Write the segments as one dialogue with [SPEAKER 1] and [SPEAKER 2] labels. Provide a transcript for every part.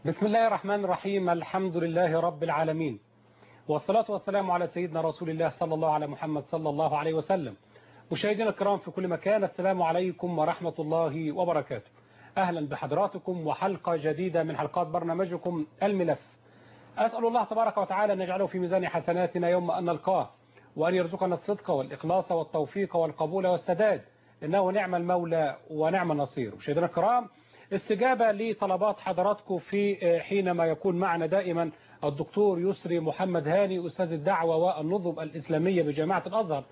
[SPEAKER 1] بسم الله الرحمن الرحيم الحمد لله رب العالمين والصلاة والسلام على سيدنا رسول الله صلى الله على محمد صلى الله عليه وسلم مشاهدينا الكرام في كل مكان السلام عليكم ورحمة الله وبركاته أهلا بحضراتكم وحلقة جديدة من حلقات برنامجكم الملف أسأل الله تبارك وتعالى أن يجعله في ميزان حسناتنا يوم أن نلقاه وأن يرزقنا الصدق والإخلاص والتوفيق والقبول والسداد إنه نعم المولى ونعم النصير مشاهدينا الكرام استجابة لطلبات حضراتكم في حينما يكون معنا دائما الدكتور يسري محمد هاني أستاذ الدعوة والنظم الإسلامية بجامعة الأزهر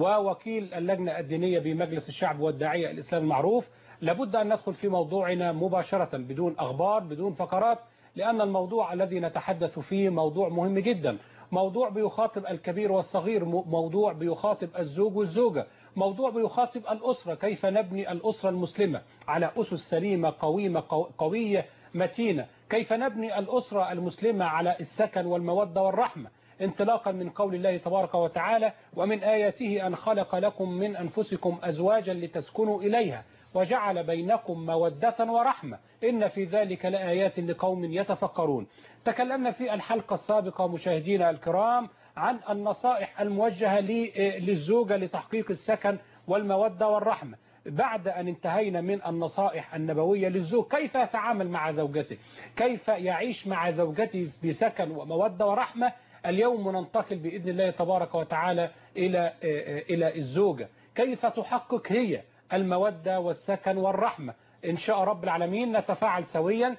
[SPEAKER 1] ووكيل اللجنة الدينية بمجلس الشعب والداعية الإسلام المعروف لابد أن ندخل في موضوعنا مباشرة بدون أخبار بدون فقرات لأن الموضوع الذي نتحدث فيه موضوع مهم جدا موضوع بيخاطب الكبير والصغير موضوع بيخاطب الزوج والزوجة موضوع بيخاطب الأسرة كيف نبني الأسرة المسلمة على أسس سليمة قويمة قوية متينة كيف نبني الأسرة المسلمة على السكن والمودة والرحمة انطلاقا من قول الله تبارك وتعالى ومن آياته أن خلق لكم من أنفسكم أزواجا لتسكنوا إليها وجعل بينكم مودة ورحمة إن في ذلك لآيات لقوم يتفكرون تكلمنا في الحلقة السابقة مشاهدينا الكرام عن النصائح الموجهة للزوجة لتحقيق السكن والمودة والرحمة بعد أن انتهينا من النصائح النبوية للزوج كيف يتعامل مع زوجته كيف يعيش مع زوجته بسكن ومودة ورحمة اليوم ننتقل بإذن الله تبارك وتعالى إلى إلى الزوجة كيف تحقق هي المودة والسكن والرحمة إن شاء رب العالمين نتفاعل سويا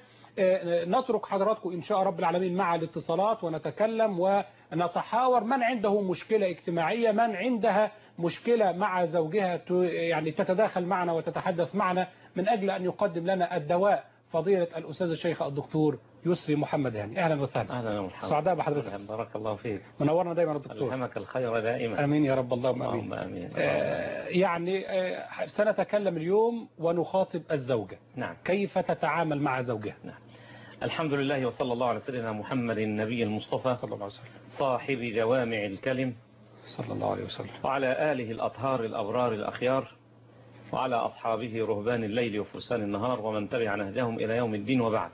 [SPEAKER 1] نترك حضراتكم إن شاء رب العالمين مع الاتصالات ونتكلم ونتحاور من عنده مشكلة اجتماعية من عندها مشكلة مع زوجها يعني تتداخل معنا وتتحدث معنا من أجل أن يقدم لنا الدواء فضيلة الأستاذ الشيخ الدكتور يسري محمد هاني أهلا وسهلا
[SPEAKER 2] أهلا ومرحبا
[SPEAKER 1] سعداء بحضرتك
[SPEAKER 2] بارك الله فيك
[SPEAKER 1] منورنا دايما يا دكتور
[SPEAKER 2] ألهمك الخير دائما
[SPEAKER 1] أمين يا رب اللهم أمين,
[SPEAKER 2] اللهم آمين.
[SPEAKER 1] آه يعني آه سنتكلم اليوم ونخاطب الزوجة
[SPEAKER 2] نعم
[SPEAKER 1] كيف تتعامل مع زوجها
[SPEAKER 2] نعم الحمد لله وصلى الله على سيدنا محمد النبي المصطفى
[SPEAKER 1] صلى الله عليه وسلم
[SPEAKER 2] صاحب جوامع الكلم
[SPEAKER 1] صلى الله عليه وسلم
[SPEAKER 2] وعلى آله الأطهار الأبرار الأخيار وعلى أصحابه رهبان الليل وفرسان النهار ومن تبع نهجهم إلى يوم الدين وبعد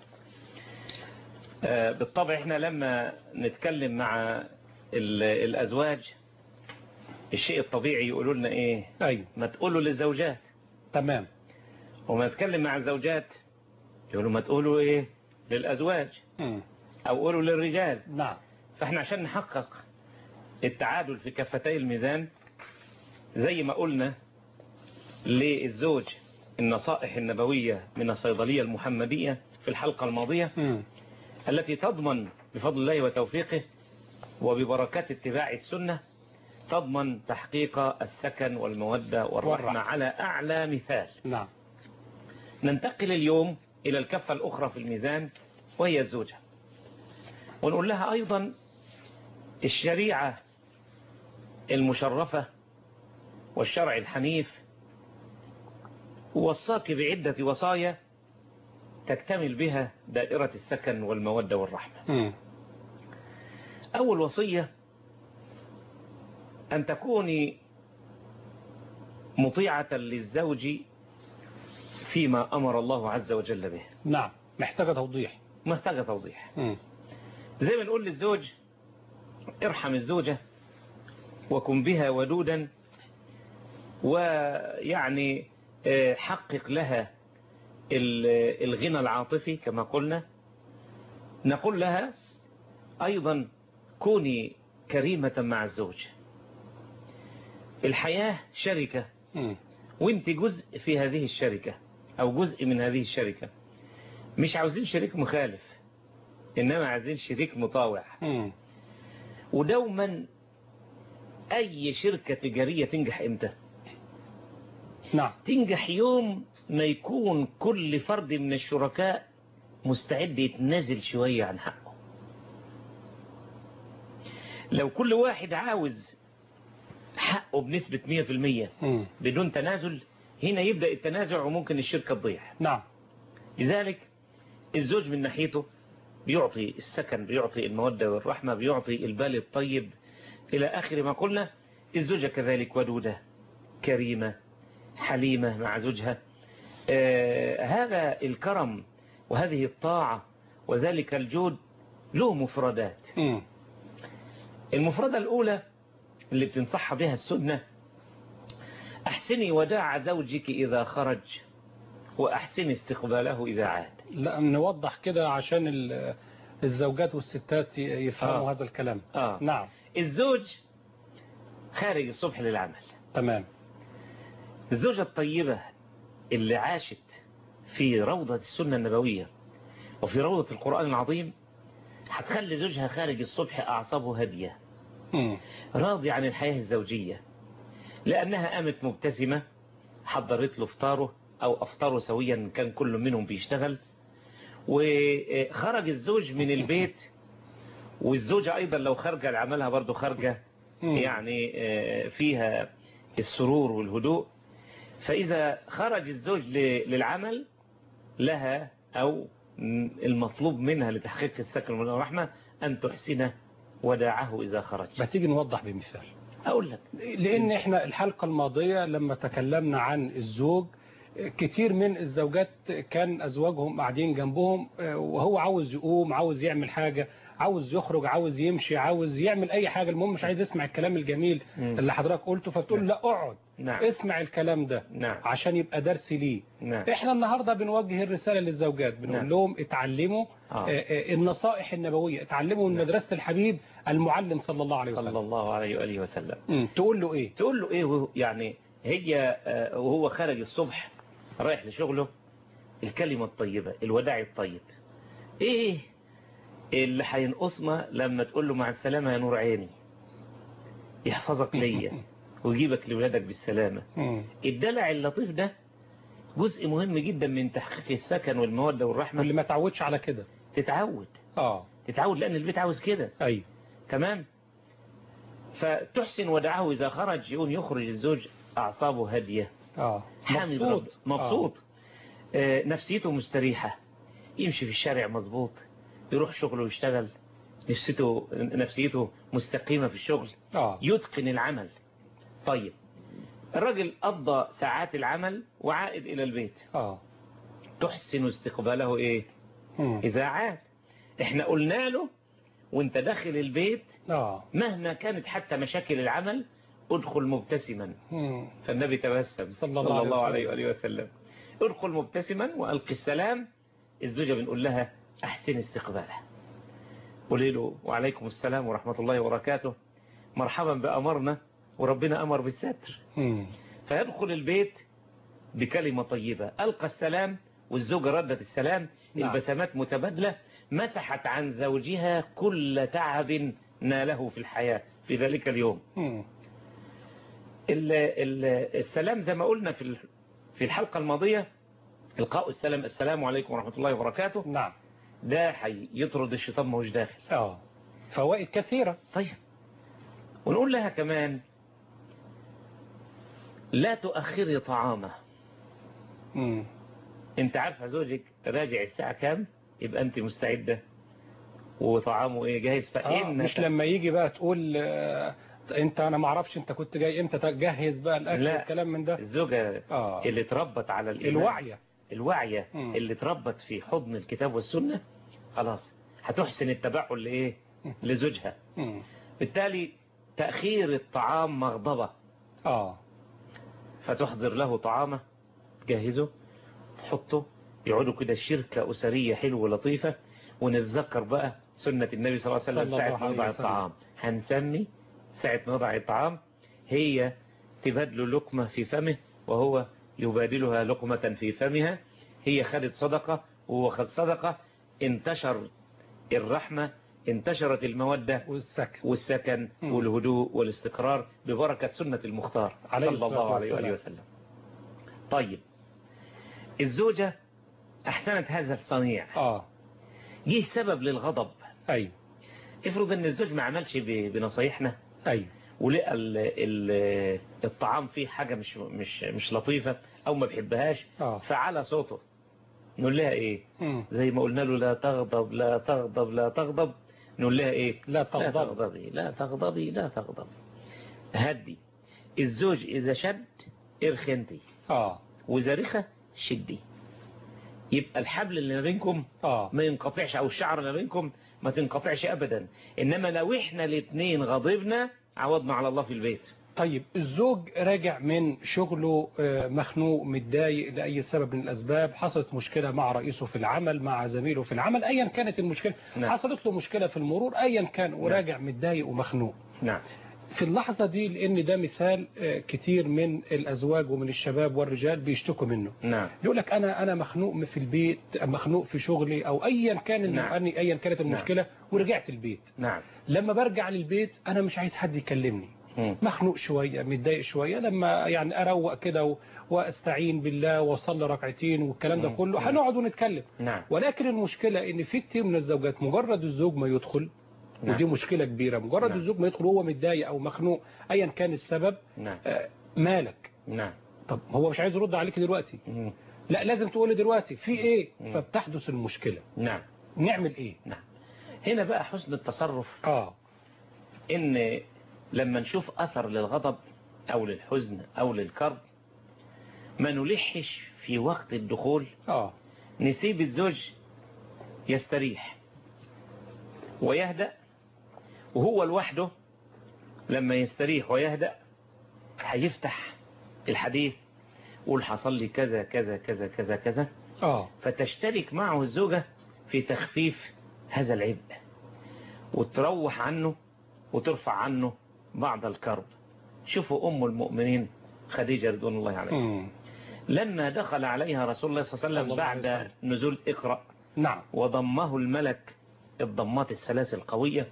[SPEAKER 2] بالطبع احنا لما نتكلم مع الأزواج الشيء الطبيعي يقولوا لنا ايه
[SPEAKER 1] أيوة.
[SPEAKER 2] ما تقولوا للزوجات
[SPEAKER 1] تمام
[SPEAKER 2] وما نتكلم مع الزوجات يقولوا ما تقولوا ايه للأزواج
[SPEAKER 1] مم.
[SPEAKER 2] او قولوا للرجال
[SPEAKER 1] نعم
[SPEAKER 2] فاحنا عشان نحقق التعادل في كفتي الميزان زي ما قلنا للزوج النصائح النبوية من الصيدلية المحمدية في الحلقة الماضية
[SPEAKER 1] مم.
[SPEAKER 2] التي تضمن بفضل الله وتوفيقه وببركات اتباع السنة تضمن تحقيق السكن والمودة والرحمة
[SPEAKER 1] والرحمة.
[SPEAKER 2] على أعلى مثال
[SPEAKER 1] نعم
[SPEAKER 2] ننتقل اليوم إلى الكفة الأخرى في الميزان وهي الزوجة ونقول لها أيضا الشريعة المشرفة والشرع الحنيف وصاك بعدة وصايا تكتمل بها دائرة السكن والمودة والرحمة
[SPEAKER 1] مم.
[SPEAKER 2] أول وصية أن تكوني مطيعة للزوج فيما أمر الله عز وجل به
[SPEAKER 1] نعم محتاجة توضيح
[SPEAKER 2] محتاجة توضيح
[SPEAKER 1] مم.
[SPEAKER 2] زي ما نقول للزوج ارحم الزوجة وكن بها ودودا ويعني آه، حقق لها ال- الغنى العاطفي كما قلنا نقول لها أيضا كوني كريمة مع الزوج الحياة شركة
[SPEAKER 1] مم.
[SPEAKER 2] وانت جزء في هذه الشركة أو جزء من هذه الشركة مش عاوزين شريك مخالف إنما عايزين شريك مطاوع
[SPEAKER 1] مم.
[SPEAKER 2] ودوما أي شركة تجارية تنجح إمتى
[SPEAKER 1] نعم
[SPEAKER 2] تنجح يوم ما يكون كل فرد من الشركاء مستعد يتنازل شوية عن حقه لو كل واحد عاوز حقه بنسبة 100%
[SPEAKER 1] مم.
[SPEAKER 2] بدون تنازل هنا يبدأ التنازع وممكن الشركة تضيع
[SPEAKER 1] نعم
[SPEAKER 2] لذلك الزوج من ناحيته بيعطي السكن بيعطي المودة والرحمة بيعطي البال الطيب إلى آخر ما قلنا الزوجة كذلك ودودة كريمة حليمة مع زوجها آه هذا الكرم وهذه الطاعة وذلك الجود له مفردات
[SPEAKER 1] مم.
[SPEAKER 2] المفردة الأولى اللي بتنصح بها السنة أحسني وداع زوجك إذا خرج وأحسني استقباله إذا عاد
[SPEAKER 1] لا نوضح كده عشان ال- الزوجات والستات ي- يفهموا
[SPEAKER 2] آه.
[SPEAKER 1] هذا الكلام
[SPEAKER 2] آه.
[SPEAKER 1] نعم
[SPEAKER 2] الزوج خارج الصبح للعمل
[SPEAKER 1] تمام
[SPEAKER 2] الزوجة الطيبة اللي عاشت في روضة السنة النبوية وفي روضة القرآن العظيم هتخلي زوجها خارج الصبح أعصابه هادية
[SPEAKER 1] مم.
[SPEAKER 2] راضي عن الحياة الزوجية لأنها قامت مبتسمة حضرت له فطاره أو أفطاره سويا إن كان كل منهم بيشتغل وخرج الزوج من البيت والزوجة أيضا لو خارجة لعملها برضو خارجة
[SPEAKER 1] مم.
[SPEAKER 2] يعني آه، فيها السرور والهدوء فإذا خرج الزوج ل- للعمل لها أو م- المطلوب منها لتحقيق السكن والرحمة أن تحسن وداعه إذا خرج
[SPEAKER 1] ما تيجي نوضح بمثال
[SPEAKER 2] أقول لك
[SPEAKER 1] لأن احنا الحلقة الماضية لما تكلمنا عن الزوج كتير من الزوجات كان أزواجهم قاعدين جنبهم آه، وهو عاوز يقوم عاوز يعمل حاجة عاوز يخرج عاوز يمشي عاوز يعمل أي حاجة المهم مش عايز يسمع الكلام الجميل
[SPEAKER 2] مم.
[SPEAKER 1] اللي حضرتك قلته فبتقول لا اقعد
[SPEAKER 2] نعم
[SPEAKER 1] اسمع الكلام ده
[SPEAKER 2] نعم
[SPEAKER 1] عشان يبقى درس ليه
[SPEAKER 2] نعم
[SPEAKER 1] احنا النهاردة بنوجه الرسالة للزوجات بنقول
[SPEAKER 2] نعم.
[SPEAKER 1] لهم اتعلموا
[SPEAKER 2] آه.
[SPEAKER 1] آه، آه، النصائح النبوية اتعلموا من
[SPEAKER 2] نعم.
[SPEAKER 1] مدرسة الحبيب المعلم صلى الله عليه
[SPEAKER 2] صلى
[SPEAKER 1] وسلم
[SPEAKER 2] الله عليه وآله وسلم
[SPEAKER 1] مم. تقول له ايه
[SPEAKER 2] تقول له ايه وهو- يعني هي آه، وهو خارج الصبح رايح لشغله الكلمة الطيبة الوداع الطيب ايه اللي هينقصنا لما تقول له مع السلامة يا نور عيني يحفظك ليا ويجيبك لولادك بالسلامة
[SPEAKER 1] مم.
[SPEAKER 2] الدلع اللطيف ده جزء مهم جدا من تحقيق السكن والمودة والرحمة
[SPEAKER 1] واللي ما تعودش على كده
[SPEAKER 2] تتعود
[SPEAKER 1] اه
[SPEAKER 2] تتعود لأن البيت عاوز كده
[SPEAKER 1] ايوه
[SPEAKER 2] تمام فتحسن ودعه إذا خرج يقوم يخرج الزوج أعصابه هادية
[SPEAKER 1] اه
[SPEAKER 2] حامد
[SPEAKER 1] مبسوط
[SPEAKER 2] رب مبسوط آه. نفسيته مستريحة يمشي في الشارع مظبوط يروح شغله ويشتغل نفسيته نفسيته مستقيمة في الشغل
[SPEAKER 1] اه
[SPEAKER 2] يتقن العمل طيب الراجل قضى ساعات العمل وعائد إلى البيت
[SPEAKER 1] اه
[SPEAKER 2] تحسن استقباله إيه
[SPEAKER 1] مم.
[SPEAKER 2] إذا عاد إحنا قلنا له وانت داخل البيت
[SPEAKER 1] اه
[SPEAKER 2] مهما كانت حتى مشاكل العمل ادخل مبتسما
[SPEAKER 1] مم.
[SPEAKER 2] فالنبي تبسم
[SPEAKER 1] صلى الله عليه
[SPEAKER 2] الله
[SPEAKER 1] وسلم.
[SPEAKER 2] عليه وآله وسلم ادخل مبتسما وألقي السلام الزوجة بنقول لها أحسن استقبالها قولي له وعليكم السلام ورحمة الله وبركاته مرحبا بأمرنا وربنا أمر بالستر
[SPEAKER 1] مم.
[SPEAKER 2] فيدخل البيت بكلمة طيبة ألقى السلام والزوجة ردت السلام
[SPEAKER 1] نعم.
[SPEAKER 2] البسمات متبادلة مسحت عن زوجها كل تعب ناله في الحياة في ذلك اليوم
[SPEAKER 1] مم.
[SPEAKER 2] ال- ال- السلام زي ما قلنا في ال- في الحلقة الماضية القاء السلام السلام عليكم ورحمة الله وبركاته
[SPEAKER 1] نعم
[SPEAKER 2] ده حي يطرد الشيطان ما هوش داخل
[SPEAKER 1] اه فوائد كثيرة
[SPEAKER 2] طيب ونقول لها كمان لا تؤخري طعامه
[SPEAKER 1] مم.
[SPEAKER 2] انت عارفه زوجك راجع الساعة كام يبقى انت مستعدة وطعامه ايه جاهز
[SPEAKER 1] آه
[SPEAKER 2] فإن
[SPEAKER 1] مش لما يجي بقى تقول آه انت انا ما اعرفش انت كنت جاي امتى تجهز بقى الاكل
[SPEAKER 2] لا.
[SPEAKER 1] والكلام من ده
[SPEAKER 2] الزوجة
[SPEAKER 1] اه
[SPEAKER 2] اللي اتربت على الإيمان
[SPEAKER 1] الوعية
[SPEAKER 2] الواعية
[SPEAKER 1] مم.
[SPEAKER 2] اللي اتربت في حضن الكتاب والسنة خلاص هتحسن التبعل لإيه لزوجها
[SPEAKER 1] مم.
[SPEAKER 2] بالتالي تأخير الطعام مغضبة
[SPEAKER 1] اه
[SPEAKER 2] فتحضر له طعامه تجهزه تحطه يقعدوا كده شركة أسرية حلوة لطيفة ونتذكر بقى سنة النبي صلى الله عليه وسلم
[SPEAKER 1] صلى
[SPEAKER 2] ساعة
[SPEAKER 1] الله
[SPEAKER 2] ما
[SPEAKER 1] عليه
[SPEAKER 2] نضع
[SPEAKER 1] وسلم.
[SPEAKER 2] الطعام هنسمي ساعة ما نضع الطعام هي تبادل لقمة في فمه وهو يبادلها لقمة في فمها هي خدت صدقة وهو خد صدقة انتشر الرحمة انتشرت المودة
[SPEAKER 1] والسكن
[SPEAKER 2] والسكن
[SPEAKER 1] مم.
[SPEAKER 2] والهدوء والاستقرار ببركة سنة المختار
[SPEAKER 1] عليه
[SPEAKER 2] صلى
[SPEAKER 1] الصلاة
[SPEAKER 2] الله عليه وآله
[SPEAKER 1] والسلام.
[SPEAKER 2] وسلم طيب الزوجة أحسنت هذا الصنيع
[SPEAKER 1] اه
[SPEAKER 2] جه سبب للغضب
[SPEAKER 1] ايوه
[SPEAKER 2] افرض ان الزوج ما عملش ب- بنصايحنا
[SPEAKER 1] ايوه
[SPEAKER 2] ولقى ال- ال- الطعام فيه حاجة مش مش مش لطيفة او ما بيحبهاش
[SPEAKER 1] اه
[SPEAKER 2] فعلى صوته نقول لها ايه
[SPEAKER 1] مم.
[SPEAKER 2] زي ما قلنا له لا تغضب لا تغضب لا تغضب نقول لها ايه
[SPEAKER 1] لا
[SPEAKER 2] لا
[SPEAKER 1] تغضب
[SPEAKER 2] تغضبي لا تغضبي لا تغضبي هدي الزوج إذا شد ارخي انتي
[SPEAKER 1] اه
[SPEAKER 2] وإذا رخى شدي يبقى الحبل اللي ما بينكم
[SPEAKER 1] اه
[SPEAKER 2] ما ينقطعش او الشعر اللي ما بينكم ما تنقطعش ابدا انما لو احنا الاثنين غضبنا عوضنا على الله في البيت
[SPEAKER 1] طيب الزوج راجع من شغله آه، مخنوق متضايق لأي سبب من الأسباب حصلت مشكلة مع رئيسه في العمل مع زميله في العمل أيا كانت المشكلة
[SPEAKER 2] نعم.
[SPEAKER 1] حصلت له مشكلة في المرور أيا كان وراجع متضايق ومخنوق
[SPEAKER 2] نعم
[SPEAKER 1] في اللحظة دي لأن ده مثال آه، كتير من الأزواج ومن الشباب والرجال بيشتكوا منه
[SPEAKER 2] نعم
[SPEAKER 1] يقول لك أنا أنا مخنوق في البيت مخنوق في شغلي أو أيا كان
[SPEAKER 2] نعم.
[SPEAKER 1] نعم. أيا كانت المشكلة ورجعت البيت
[SPEAKER 2] نعم
[SPEAKER 1] لما برجع للبيت أنا مش عايز حد يكلمني
[SPEAKER 2] مم.
[SPEAKER 1] مخنوق شوية متضايق شوية لما يعني أروق كده و- واستعين بالله واصلي ركعتين والكلام ده
[SPEAKER 2] مم.
[SPEAKER 1] كله
[SPEAKER 2] مم.
[SPEAKER 1] هنقعد ونتكلم
[SPEAKER 2] نعم
[SPEAKER 1] ولكن المشكلة ان في كتير من الزوجات مجرد الزوج ما يدخل
[SPEAKER 2] نعم.
[SPEAKER 1] ودي مشكلة كبيرة مجرد
[SPEAKER 2] نعم.
[SPEAKER 1] الزوج ما يدخل وهو متضايق او مخنوق ايا كان السبب
[SPEAKER 2] نعم
[SPEAKER 1] آه، مالك
[SPEAKER 2] نعم
[SPEAKER 1] طب هو مش عايز يرد عليك دلوقتي
[SPEAKER 2] مم.
[SPEAKER 1] لا لازم تقول لي دلوقتي في ايه
[SPEAKER 2] مم.
[SPEAKER 1] فبتحدث المشكلة
[SPEAKER 2] نعم
[SPEAKER 1] نعمل ايه
[SPEAKER 2] نعم هنا بقى حسن التصرف
[SPEAKER 1] اه
[SPEAKER 2] ان لما نشوف اثر للغضب او للحزن او للكرب ما نلحش في وقت الدخول
[SPEAKER 1] اه
[SPEAKER 2] نسيب الزوج يستريح ويهدأ وهو لوحده لما يستريح ويهدأ هيفتح الحديث قول حصل لي كذا كذا كذا كذا كذا
[SPEAKER 1] اه
[SPEAKER 2] فتشترك معه الزوجة في تخفيف هذا العبء وتروح عنه وترفع عنه بعض الكرب شوفوا أم المؤمنين خديجة رضوان الله عليها
[SPEAKER 1] مم.
[SPEAKER 2] لما دخل عليها رسول الله صلى الله
[SPEAKER 1] صلى
[SPEAKER 2] عليه وسلم
[SPEAKER 1] الله عليه
[SPEAKER 2] بعد
[SPEAKER 1] وسلم.
[SPEAKER 2] نزول اقرأ
[SPEAKER 1] نعم
[SPEAKER 2] وضمه الملك الضمات الثلاث القوية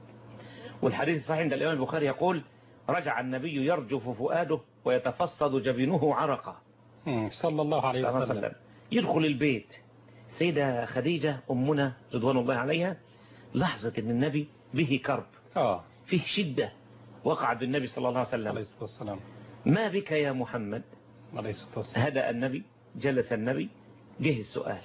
[SPEAKER 2] والحديث الصحيح عند الإمام البخاري يقول رجع النبي يرجف فؤاده ويتفصد جبينه عرقا
[SPEAKER 1] مم. صلى الله عليه
[SPEAKER 2] صلى الله عليه
[SPEAKER 1] وسلم
[SPEAKER 2] وسلم يدخل البيت سيدة خديجة أمنا رضوان الله عليها لاحظت أن النبي به كرب
[SPEAKER 1] اه
[SPEAKER 2] فيه شدة وقعت بالنبي صلى الله عليه
[SPEAKER 1] عليه
[SPEAKER 2] وسلم
[SPEAKER 1] الصلاة والسلام
[SPEAKER 2] ما بك يا محمد
[SPEAKER 1] عليه الصلاة والسلام
[SPEAKER 2] هدأ النبي جلس النبي جه السؤال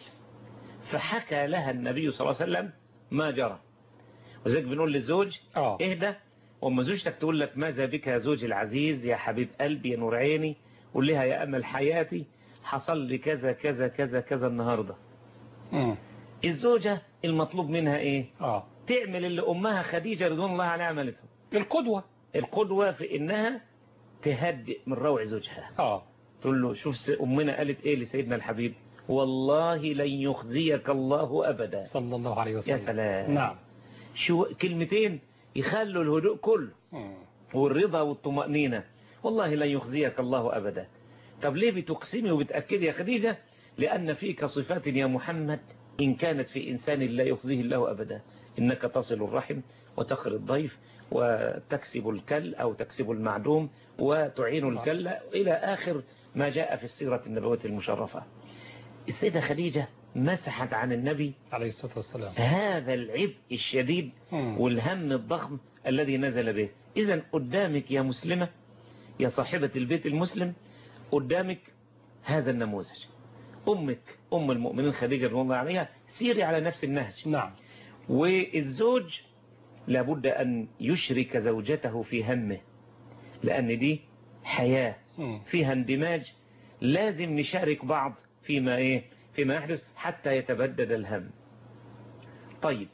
[SPEAKER 2] فحكى لها النبي صلى الله عليه وسلم ما جرى وذلك بنقول للزوج
[SPEAKER 1] اه
[SPEAKER 2] اهدى وما زوجتك تقول لك ماذا بك يا زوجي العزيز يا حبيب قلبي يا نور عيني قول لها يا أمل حياتي حصل لي كذا كذا كذا كذا النهاردة
[SPEAKER 1] مم.
[SPEAKER 2] الزوجة المطلوب منها ايه
[SPEAKER 1] اه
[SPEAKER 2] تعمل اللي أمها خديجة رضوان الله عليها عملته
[SPEAKER 1] القدوة
[SPEAKER 2] القدوة في إنها تهدئ من روع زوجها
[SPEAKER 1] اه
[SPEAKER 2] تقول له شوف س- أمنا قالت إيه لسيدنا الحبيب والله لن يخزيك الله أبدا
[SPEAKER 1] صلى الله عليه
[SPEAKER 2] يا
[SPEAKER 1] وسلم
[SPEAKER 2] سلام
[SPEAKER 1] نعم
[SPEAKER 2] شو كلمتين يخلوا الهدوء كله
[SPEAKER 1] مم.
[SPEAKER 2] والرضا والطمأنينة والله لن يخزيك الله أبدا طب ليه بتقسمي وبتأكدي يا خديجة لأن فيك صفات يا محمد إن كانت في إنسان لا يخزيه الله أبدا إنك تصل الرحم وتقر الضيف وتكسب الكل أو تكسب المعدوم وتعين الكل إلى آخر ما جاء في السيرة النبوية المشرفة السيدة خديجة مسحت عن النبي
[SPEAKER 1] عليه الصلاة والسلام
[SPEAKER 2] هذا العبء الشديد
[SPEAKER 1] مم.
[SPEAKER 2] والهم الضخم الذي نزل به إذا قدامك يا مسلمة يا صاحبة البيت المسلم قدامك هذا النموذج أمك أم المؤمنين خديجة رضي الله عليها سيري على نفس النهج
[SPEAKER 1] نعم
[SPEAKER 2] والزوج لابد أن يشرك زوجته في همه لأن دي حياة
[SPEAKER 1] مم.
[SPEAKER 2] فيها اندماج لازم نشارك بعض فيما إيه فيما يحدث حتى يتبدد الهم طيب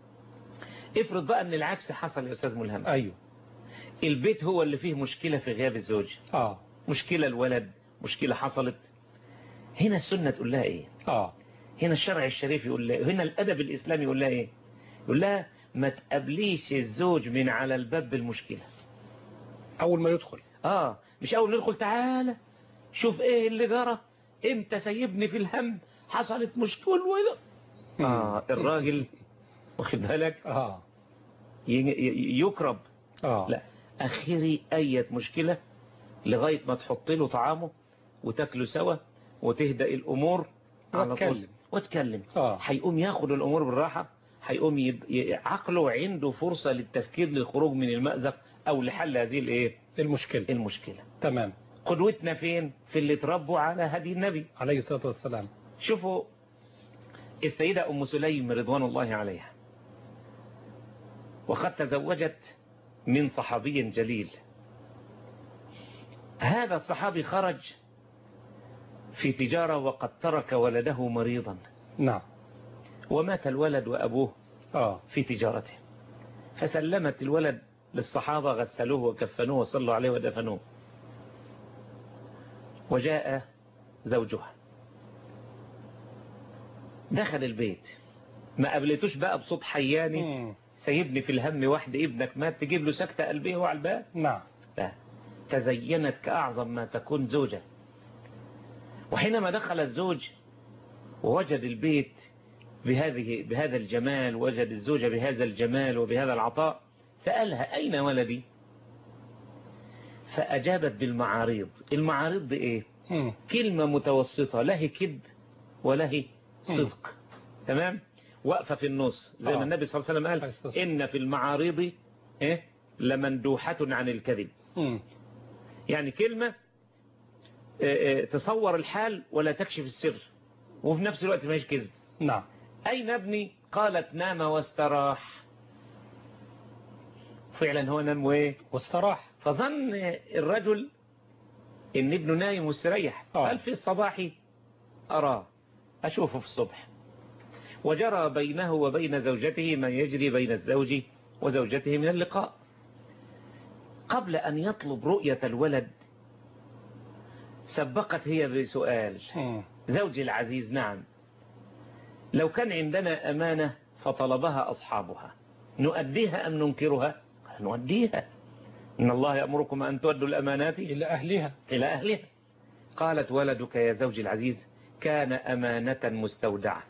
[SPEAKER 2] افرض بقى ان العكس حصل يا استاذ ملهم
[SPEAKER 1] ايوه
[SPEAKER 2] البيت هو اللي فيه مشكلة في غياب الزوج
[SPEAKER 1] اه
[SPEAKER 2] مشكلة الولد مشكلة حصلت هنا السنة تقول لها ايه
[SPEAKER 1] اه
[SPEAKER 2] هنا الشرع الشريف يقول لها هنا الادب الاسلامي يقول لها ايه يقول لها ما تقابليش الزوج من على الباب بالمشكلة
[SPEAKER 1] اول ما يدخل
[SPEAKER 2] اه مش اول ندخل تعالى شوف ايه اللي جرى انت سيبني في الهم حصلت مشكلة ولا اه الراجل واخد بالك
[SPEAKER 1] اه
[SPEAKER 2] ي- ي- يكرب
[SPEAKER 1] اه
[SPEAKER 2] لا اخري اية مشكلة لغاية ما تحط له طعامه وتاكلوا سوا وتهدأ الامور على طول.
[SPEAKER 1] واتكلم.
[SPEAKER 2] واتكلم
[SPEAKER 1] اه
[SPEAKER 2] هيقوم ياخد الامور بالراحة هيقوم يد... ي- عقله عنده فرصة للتفكير للخروج من المأزق او لحل هذه الايه
[SPEAKER 1] المشكلة
[SPEAKER 2] المشكلة
[SPEAKER 1] تمام
[SPEAKER 2] قدوتنا فين في اللي تربوا على هدي النبي
[SPEAKER 1] عليه الصلاة والسلام
[SPEAKER 2] شوفوا السيدة أم سليم رضوان الله عليها وقد تزوجت من صحابي جليل هذا الصحابي خرج في تجارة وقد ترك ولده مريضا
[SPEAKER 1] نعم
[SPEAKER 2] ومات الولد وأبوه
[SPEAKER 1] اه
[SPEAKER 2] في تجارته فسلمت الولد للصحابة غسلوه وكفنوه وصلوا عليه ودفنوه وجاء زوجها دخل البيت ما قبلتوش بقى بصوت حياني
[SPEAKER 1] مم.
[SPEAKER 2] سيبني في الهم واحد ابنك مات تجيب له سكتة قلبيه وعلى الباب
[SPEAKER 1] نعم
[SPEAKER 2] لا تزينت كأعظم ما تكون زوجة وحينما دخل الزوج ووجد البيت بهذه بهذا الجمال وجد الزوجة بهذا الجمال وبهذا العطاء سألها أين ولدي فأجابت بالمعاريض المعاريض دي إيه
[SPEAKER 1] مم.
[SPEAKER 2] كلمة متوسطة لا هي كذب ولا هي صدق تمام واقفة في النص زي
[SPEAKER 1] آه.
[SPEAKER 2] ما النبي صلى الله عليه وسلم
[SPEAKER 1] عليه
[SPEAKER 2] قال
[SPEAKER 1] الصلاة والسلام.
[SPEAKER 2] إن في المعاريض إيه لمندوحة عن الكذب
[SPEAKER 1] مم.
[SPEAKER 2] يعني كلمة آه، آه، تصور الحال ولا تكشف السر وفي نفس الوقت ما هيش كذب
[SPEAKER 1] نعم
[SPEAKER 2] أين ابني قالت نام واستراح فعلا هو نام وايه
[SPEAKER 1] والصراحة
[SPEAKER 2] فظن الرجل ان ابنه نايم مستريح
[SPEAKER 1] آه.
[SPEAKER 2] قال في الصباح أراه أشوفه في الصبح وجرى بينه وبين زوجته ما يجري بين الزوج وزوجته من اللقاء قبل أن يطلب رؤية الولد سبقت هي بسؤال
[SPEAKER 1] مم.
[SPEAKER 2] زوجي العزيز نعم لو كان عندنا أمانة فطلبها أصحابها نؤديها أم ننكرها قال نؤديها إن الله يأمركم أن تؤدوا الأمانات
[SPEAKER 1] إلى أهلها
[SPEAKER 2] إلى أهلها قالت ولدك يا زوجي العزيز كان أمانة مستودعة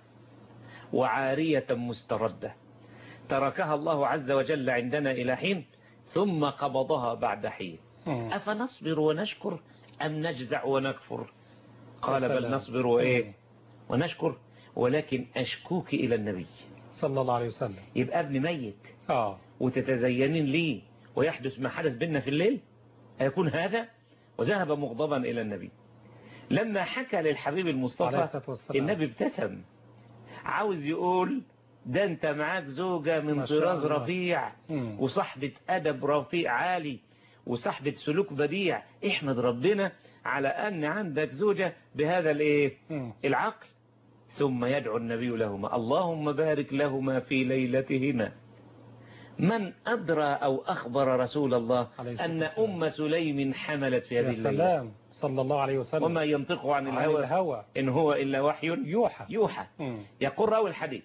[SPEAKER 2] وعارية مستردة تركها الله عز وجل عندنا إلى حين ثم قبضها بعد حين
[SPEAKER 1] مم.
[SPEAKER 2] أفنصبر ونشكر أم نجزع ونكفر قال
[SPEAKER 1] يا
[SPEAKER 2] بل
[SPEAKER 1] سلام.
[SPEAKER 2] نصبر وإيه
[SPEAKER 1] مم.
[SPEAKER 2] ونشكر ولكن أشكوك إلى النبي
[SPEAKER 1] صلى الله عليه وسلم
[SPEAKER 2] يبقى ابن ميت
[SPEAKER 1] اه
[SPEAKER 2] وتتزينين لي ويحدث ما حدث بيننا في الليل أيكون هذا وذهب مغضبا إلى النبي لما حكى للحبيب
[SPEAKER 1] عليه
[SPEAKER 2] المصطفى
[SPEAKER 1] الصلاة والسلام
[SPEAKER 2] النبي ابتسم عاوز يقول ده انت معاك زوجة من
[SPEAKER 1] ما شاء
[SPEAKER 2] طراز
[SPEAKER 1] الله.
[SPEAKER 2] رفيع
[SPEAKER 1] مم.
[SPEAKER 2] وصاحبة أدب رفيع عالي وصاحبة سلوك بديع احمد ربنا على أن عندك زوجة بهذا الايه
[SPEAKER 1] مم.
[SPEAKER 2] العقل ثم يدعو النبي لهما اللهم بارك لهما في ليلتهما من أدرى أو أخبر رسول الله
[SPEAKER 1] عليه الصلاة
[SPEAKER 2] أن
[SPEAKER 1] والسلام.
[SPEAKER 2] أم سليم حملت في
[SPEAKER 1] يا
[SPEAKER 2] هذه الليلة
[SPEAKER 1] سلام صلى الله عليه وسلم
[SPEAKER 2] وما ينطق عن
[SPEAKER 1] عن
[SPEAKER 2] الهوى
[SPEAKER 1] الهوى
[SPEAKER 2] إن هو إلا وحي
[SPEAKER 1] يوحى
[SPEAKER 2] يوحى
[SPEAKER 1] مم.
[SPEAKER 2] يقول راوي الحديث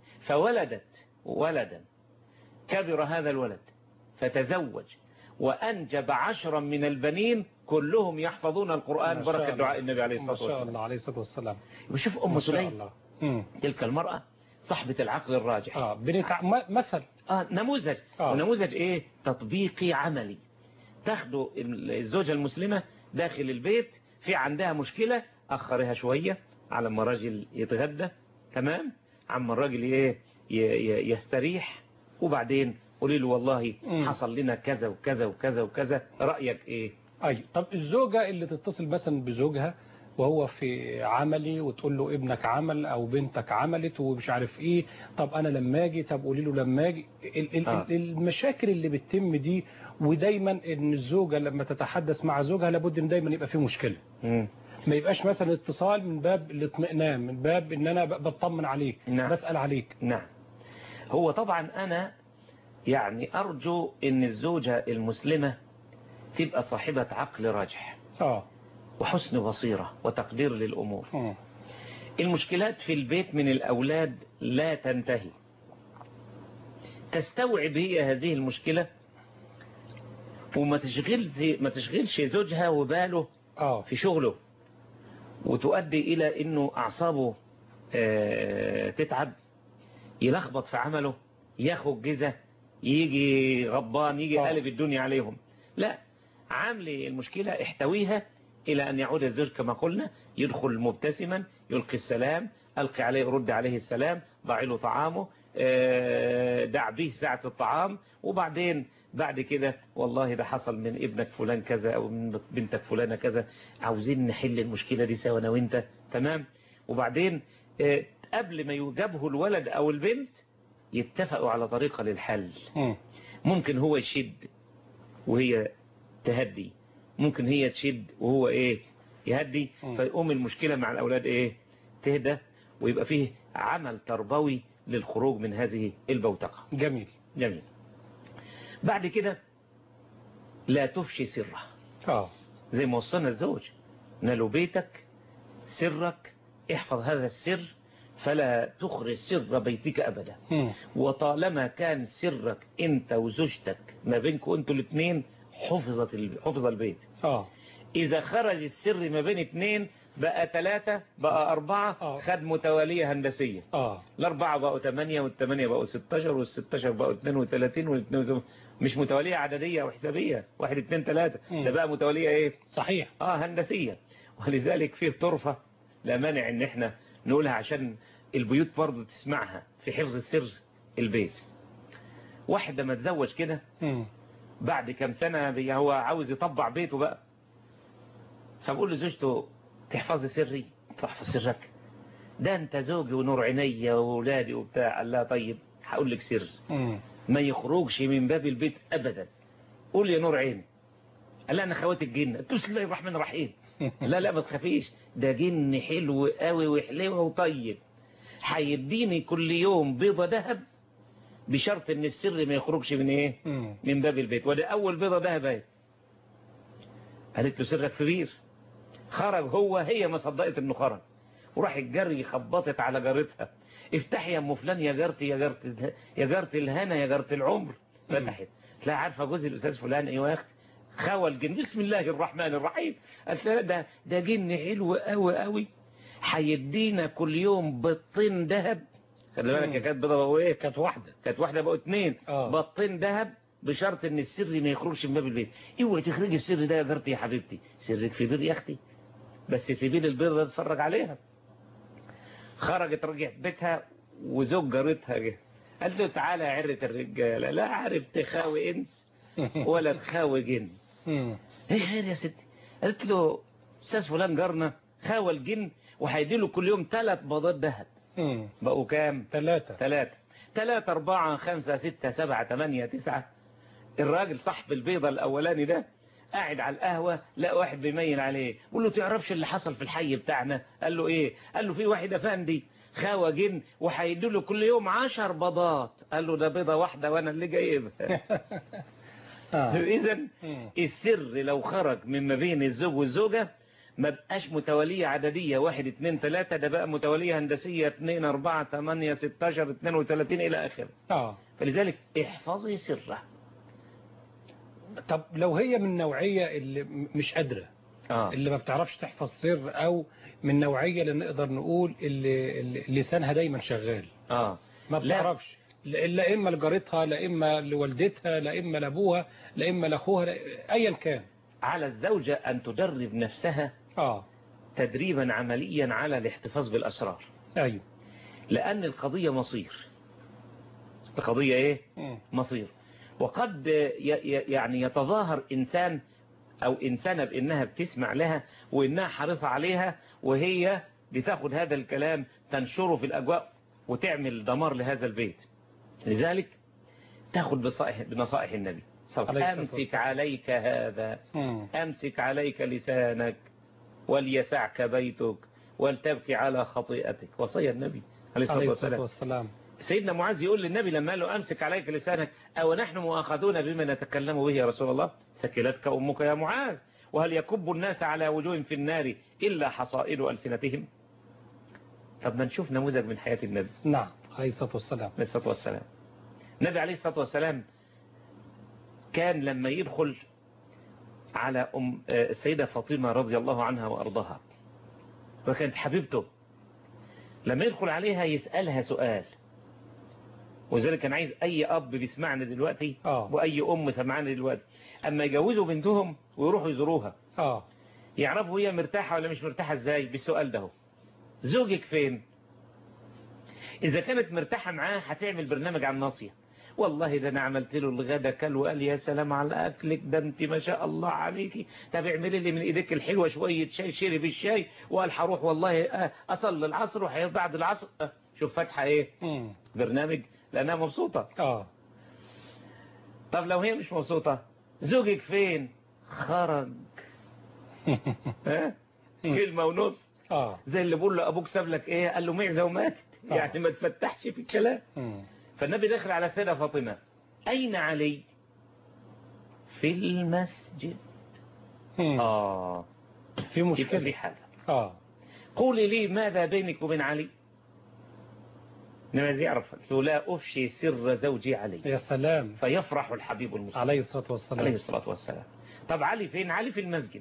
[SPEAKER 2] فولدت ولدا كبر هذا الولد فتزوج وأنجب عشرا من البنين كلهم يحفظون القرآن
[SPEAKER 1] ما شاء
[SPEAKER 2] بركة
[SPEAKER 1] الله.
[SPEAKER 2] دعاء النبي عليه
[SPEAKER 1] ما
[SPEAKER 2] الصلاة
[SPEAKER 1] شاء
[SPEAKER 2] والسلام
[SPEAKER 1] الله عليه الصلاة والسلام
[SPEAKER 2] وشوف أم
[SPEAKER 1] ما شاء
[SPEAKER 2] سليم
[SPEAKER 1] الله مم.
[SPEAKER 2] تلك المرأة صاحبة العقل الراجح
[SPEAKER 1] اه بنتع... م- مثل
[SPEAKER 2] آه نموذج
[SPEAKER 1] آه.
[SPEAKER 2] ونموذج إيه تطبيقي عملي تاخدوا الزوجة المسلمة داخل البيت في عندها مشكلة أخرها شوية على ما الراجل يتغدى تمام عما الراجل إيه ي- ي- يستريح وبعدين قولي له والله
[SPEAKER 1] مم.
[SPEAKER 2] حصل لنا كذا وكذا وكذا وكذا رأيك إيه
[SPEAKER 1] اي طب الزوجة اللي تتصل مثلا بزوجها وهو في عملي وتقول له ابنك عمل او بنتك عملت ومش عارف ايه طب انا لما اجي طب قولي له لما اجي ال- ال-
[SPEAKER 2] آه.
[SPEAKER 1] ال- المشاكل اللي بتتم دي ودايما ان الزوجة لما تتحدث مع زوجها لابد ان دايما يبقى في مشكلة
[SPEAKER 2] مم.
[SPEAKER 1] ما يبقاش مثلا اتصال من باب الاطمئنان من باب ان انا ب- بطمن عليك
[SPEAKER 2] نعم.
[SPEAKER 1] بسأل عليك
[SPEAKER 2] نعم هو طبعا أنا يعني أرجو أن الزوجة المسلمة تبقى صاحبة عقل راجح
[SPEAKER 1] اه
[SPEAKER 2] وحسن بصيرة وتقدير للأمور
[SPEAKER 1] مم.
[SPEAKER 2] المشكلات في البيت من الأولاد لا تنتهي تستوعب هي هذه المشكلة وما تشغلش ما تشغلش زوجها وباله
[SPEAKER 1] اه
[SPEAKER 2] في شغله وتؤدي إلى أنه أعصابه آه، تتعب يلخبط في عمله ياخد جزة يجي غضبان يجي
[SPEAKER 1] آه.
[SPEAKER 2] قلب الدنيا عليهم لا عامل المشكلة احتويها إلى أن يعود الزوج كما قلنا يدخل مبتسما يلقي السلام ألقي عليه رد عليه السلام ضع له طعامه آه، دع به ساعة الطعام وبعدين بعد كده والله ده حصل من ابنك فلان كذا أو من بنتك فلانة كذا عاوزين نحل المشكلة دي سوا أنا وأنت تمام وبعدين آه، قبل ما يجابه الولد أو البنت يتفقوا على طريقة للحل
[SPEAKER 1] مم.
[SPEAKER 2] ممكن هو يشد وهي تهدي ممكن هي تشد وهو ايه يهدي
[SPEAKER 1] مم.
[SPEAKER 2] فيقوم المشكلة مع الأولاد إيه تهدى ويبقى فيه عمل تربوي للخروج من هذه البوتقة
[SPEAKER 1] جميل
[SPEAKER 2] جميل بعد كده لا تفشي سره
[SPEAKER 1] اه
[SPEAKER 2] زي ما وصلنا الزوج نالوا بيتك سرك احفظ هذا السر فلا تخرج سر بيتك أبدا
[SPEAKER 1] مم.
[SPEAKER 2] وطالما كان سرك انت وزوجتك ما بينكم انتوا الاثنين حفظت ال- حفظ البيت
[SPEAKER 1] اه
[SPEAKER 2] اذا خرج السر ما بين اثنين بقى ثلاثة بقى أربعة
[SPEAKER 1] آه.
[SPEAKER 2] خد متوالية هندسية
[SPEAKER 1] اه
[SPEAKER 2] الأربعة بقوا ثمانية والثمانية بقوا 16 والستاشر بقوا 32 والاثنين مش متوالية عددية أو حسابية واحد اثنين ثلاثة
[SPEAKER 1] مم.
[SPEAKER 2] ده بقى متوالية ايه
[SPEAKER 1] صحيح
[SPEAKER 2] اه هندسية ولذلك فيه طرفة لا مانع ان احنا نقولها عشان البيوت برضه تسمعها في حفظ السر البيت واحد لما اتزوج كده
[SPEAKER 1] مم.
[SPEAKER 2] بعد كم سنة بي- هو عاوز يطبع بيته بقى فبقول لزوجته تحفظي سري تحفظ سرك ده انت زوجي ونور عينيا واولادي وبتاع قال لها طيب هقول لك سر
[SPEAKER 1] مم.
[SPEAKER 2] ما يخرجش من باب البيت ابدا قول يا نور عيني قال لها انا خوات الجن قلت له بسم الله الرحمن الرحيم لا لا ما تخافيش ده جن حلو قوي وحلوه وطيب هيديني كل يوم بيضه ذهب بشرط ان السر ما يخرجش من ايه
[SPEAKER 1] مم.
[SPEAKER 2] من باب البيت وده اول بيضه ذهب اهي قالت له سرك في بير خرج هو هي ما صدقت انه خرج وراح الجري خبطت على جارتها افتحي يا ام فلان يا جارتي يا جارتي يا جارتي الهنا يا جارتي العمر فتحت لا عارفه جوز الاستاذ فلان ايوه يا اختي خوى الجن بسم الله الرحمن الرحيم قالت لها ده ده جن حلو قوي قوي هيدينا كل يوم بطين ذهب خلي بالك يا كانت بيضه وايه
[SPEAKER 1] كانت واحدة
[SPEAKER 2] كانت واحده بقوا اتنين
[SPEAKER 1] آه.
[SPEAKER 2] بطين ذهب بشرط ان السر ما يخرجش من باب البيت اوعي تخرجي السر ده يا جارتي يا حبيبتي سرك في بير يا اختي بس سيبي لي البيضه اتفرج عليها خرجت رجعت بيتها وزوج جارتها جه قال له تعالى يا عرة الرجاله لا عارف تخاوي انس ولا تخاوي جن
[SPEAKER 1] مم.
[SPEAKER 2] ايه خير يا ستي قالت له استاذ فلان جارنا خاوى الجن وهيديله كل يوم ثلاث بيضات ذهب
[SPEAKER 1] مم.
[SPEAKER 2] بقوا كام
[SPEAKER 1] ثلاثة
[SPEAKER 2] ثلاثة ثلاثة أربعة خمسة ستة سبعة ثمانية تسعة الراجل صاحب البيضة الأولاني ده قاعد على القهوة لقى واحد بيميل عليه بيقول له تعرفش اللي حصل في الحي بتاعنا قال له ايه قال له في واحد افندي خاوى جن وهيدوا له كل يوم عشر بيضات قال له ده بيضة واحدة وانا اللي جايبها
[SPEAKER 1] آه.
[SPEAKER 2] اذا
[SPEAKER 1] مم.
[SPEAKER 2] السر لو خرج من ما بين الزوج والزوجة ما بقاش متوالية عددية واحد اتنين تلاتة ده بقى متوالية هندسية اتنين اربعة تمانية ستاشر اتنين وتلاتين الى اخره
[SPEAKER 1] اه
[SPEAKER 2] فلذلك احفظي سره
[SPEAKER 1] طب لو هي من نوعية اللي م- مش قادرة
[SPEAKER 2] اه
[SPEAKER 1] اللي ما بتعرفش تحفظ سر او من نوعية اللي نقدر نقول اللي, اللي لسانها دايما شغال
[SPEAKER 2] اه
[SPEAKER 1] ما
[SPEAKER 2] لا.
[SPEAKER 1] بتعرفش لا لا اما لجارتها لا اما لوالدتها لا اما لابوها لا اما لاخوها لا- ايا كان
[SPEAKER 2] على الزوجة ان تدرب نفسها
[SPEAKER 1] اه
[SPEAKER 2] تدريبا عمليا على الاحتفاظ بالاسرار
[SPEAKER 1] ايوه
[SPEAKER 2] لان القضية مصير القضية ايه
[SPEAKER 1] مم.
[SPEAKER 2] مصير وقد ي- ي- يعني يتظاهر إنسان أو إنسانة بإنها بتسمع لها وإنها حريصة عليها وهي بتاخد هذا الكلام تنشره في الأجواء وتعمل دمار لهذا البيت لذلك تاخد بصائح بنصائح النبي صلى الله عليه
[SPEAKER 1] عليه
[SPEAKER 2] وسلم.
[SPEAKER 1] الصلاة
[SPEAKER 2] أمسك عليك هذا
[SPEAKER 1] مم.
[SPEAKER 2] أمسك عليك لسانك وليسعك بيتك ولتبكي على خطيئتك وصي النبي عليه الصلاة
[SPEAKER 1] عليه الصلاة
[SPEAKER 2] والسلام
[SPEAKER 1] والسلام
[SPEAKER 2] سيدنا معاذ يقول للنبي لما قال له أمسك عليك لسانك أو نحن مؤاخذون بما نتكلم به يا رسول الله سكلتك أمك يا معاذ وهل يكب الناس على وجوه في النار إلا حصائد ألسنتهم طب ما نشوف نموذج من حياة النبي
[SPEAKER 1] نعم عليه الصلاة والسلام
[SPEAKER 2] عليه الصلاة والسلام النبي عليه الصلاة والسلام كان لما يدخل على أم آه، السيدة فاطمة رضي الله عنها وأرضاها وكانت حبيبته لما يدخل عليها يسألها سؤال وذلك كان عايز أي أب بيسمعنا دلوقتي
[SPEAKER 1] آه.
[SPEAKER 2] وأي أم سمعنا دلوقتي أما يجوزوا بنتهم ويروحوا يزوروها
[SPEAKER 1] اه
[SPEAKER 2] يعرفوا هي مرتاحة ولا مش مرتاحة ازاي بالسؤال ده هو. زوجك فين اذا كانت مرتاحة معاه هتعمل برنامج عن ناصية والله ده انا عملت له الغدا كل وقال يا سلام على اكلك ده انت ما شاء الله عليكي طب اعملي لي من ايديك الحلوة شوية شاي شرب الشاي وقال هروح والله آه، اصلي العصر وهي بعد العصر آه، شوف فاتحة ايه
[SPEAKER 1] مم.
[SPEAKER 2] برنامج لانها مبسوطة
[SPEAKER 1] اه
[SPEAKER 2] طب لو هي مش مبسوطة زوجك فين خرج ها؟
[SPEAKER 1] مم.
[SPEAKER 2] كلمة ونص
[SPEAKER 1] اه
[SPEAKER 2] زي اللي بقول له أبوك ساب لك إيه قال له معزة وماتت
[SPEAKER 1] آه.
[SPEAKER 2] يعني ما تفتحش في الكلام
[SPEAKER 1] مم.
[SPEAKER 2] فالنبي دخل على سيدة فاطمة أين علي في المسجد
[SPEAKER 1] مم.
[SPEAKER 2] آه
[SPEAKER 1] في
[SPEAKER 2] يبقى في
[SPEAKER 1] مشكلة
[SPEAKER 2] حاجة
[SPEAKER 1] اه
[SPEAKER 2] قولي لي ماذا بينك وبين علي النبي يعرف قلت له لا أفشي سر زوجي علي
[SPEAKER 1] يا سلام
[SPEAKER 2] فيفرح الحبيب المصطفى
[SPEAKER 1] عليه الصلاة
[SPEAKER 2] عليه
[SPEAKER 1] والسلام
[SPEAKER 2] الصلاة والسلام طب علي فين علي في المسجد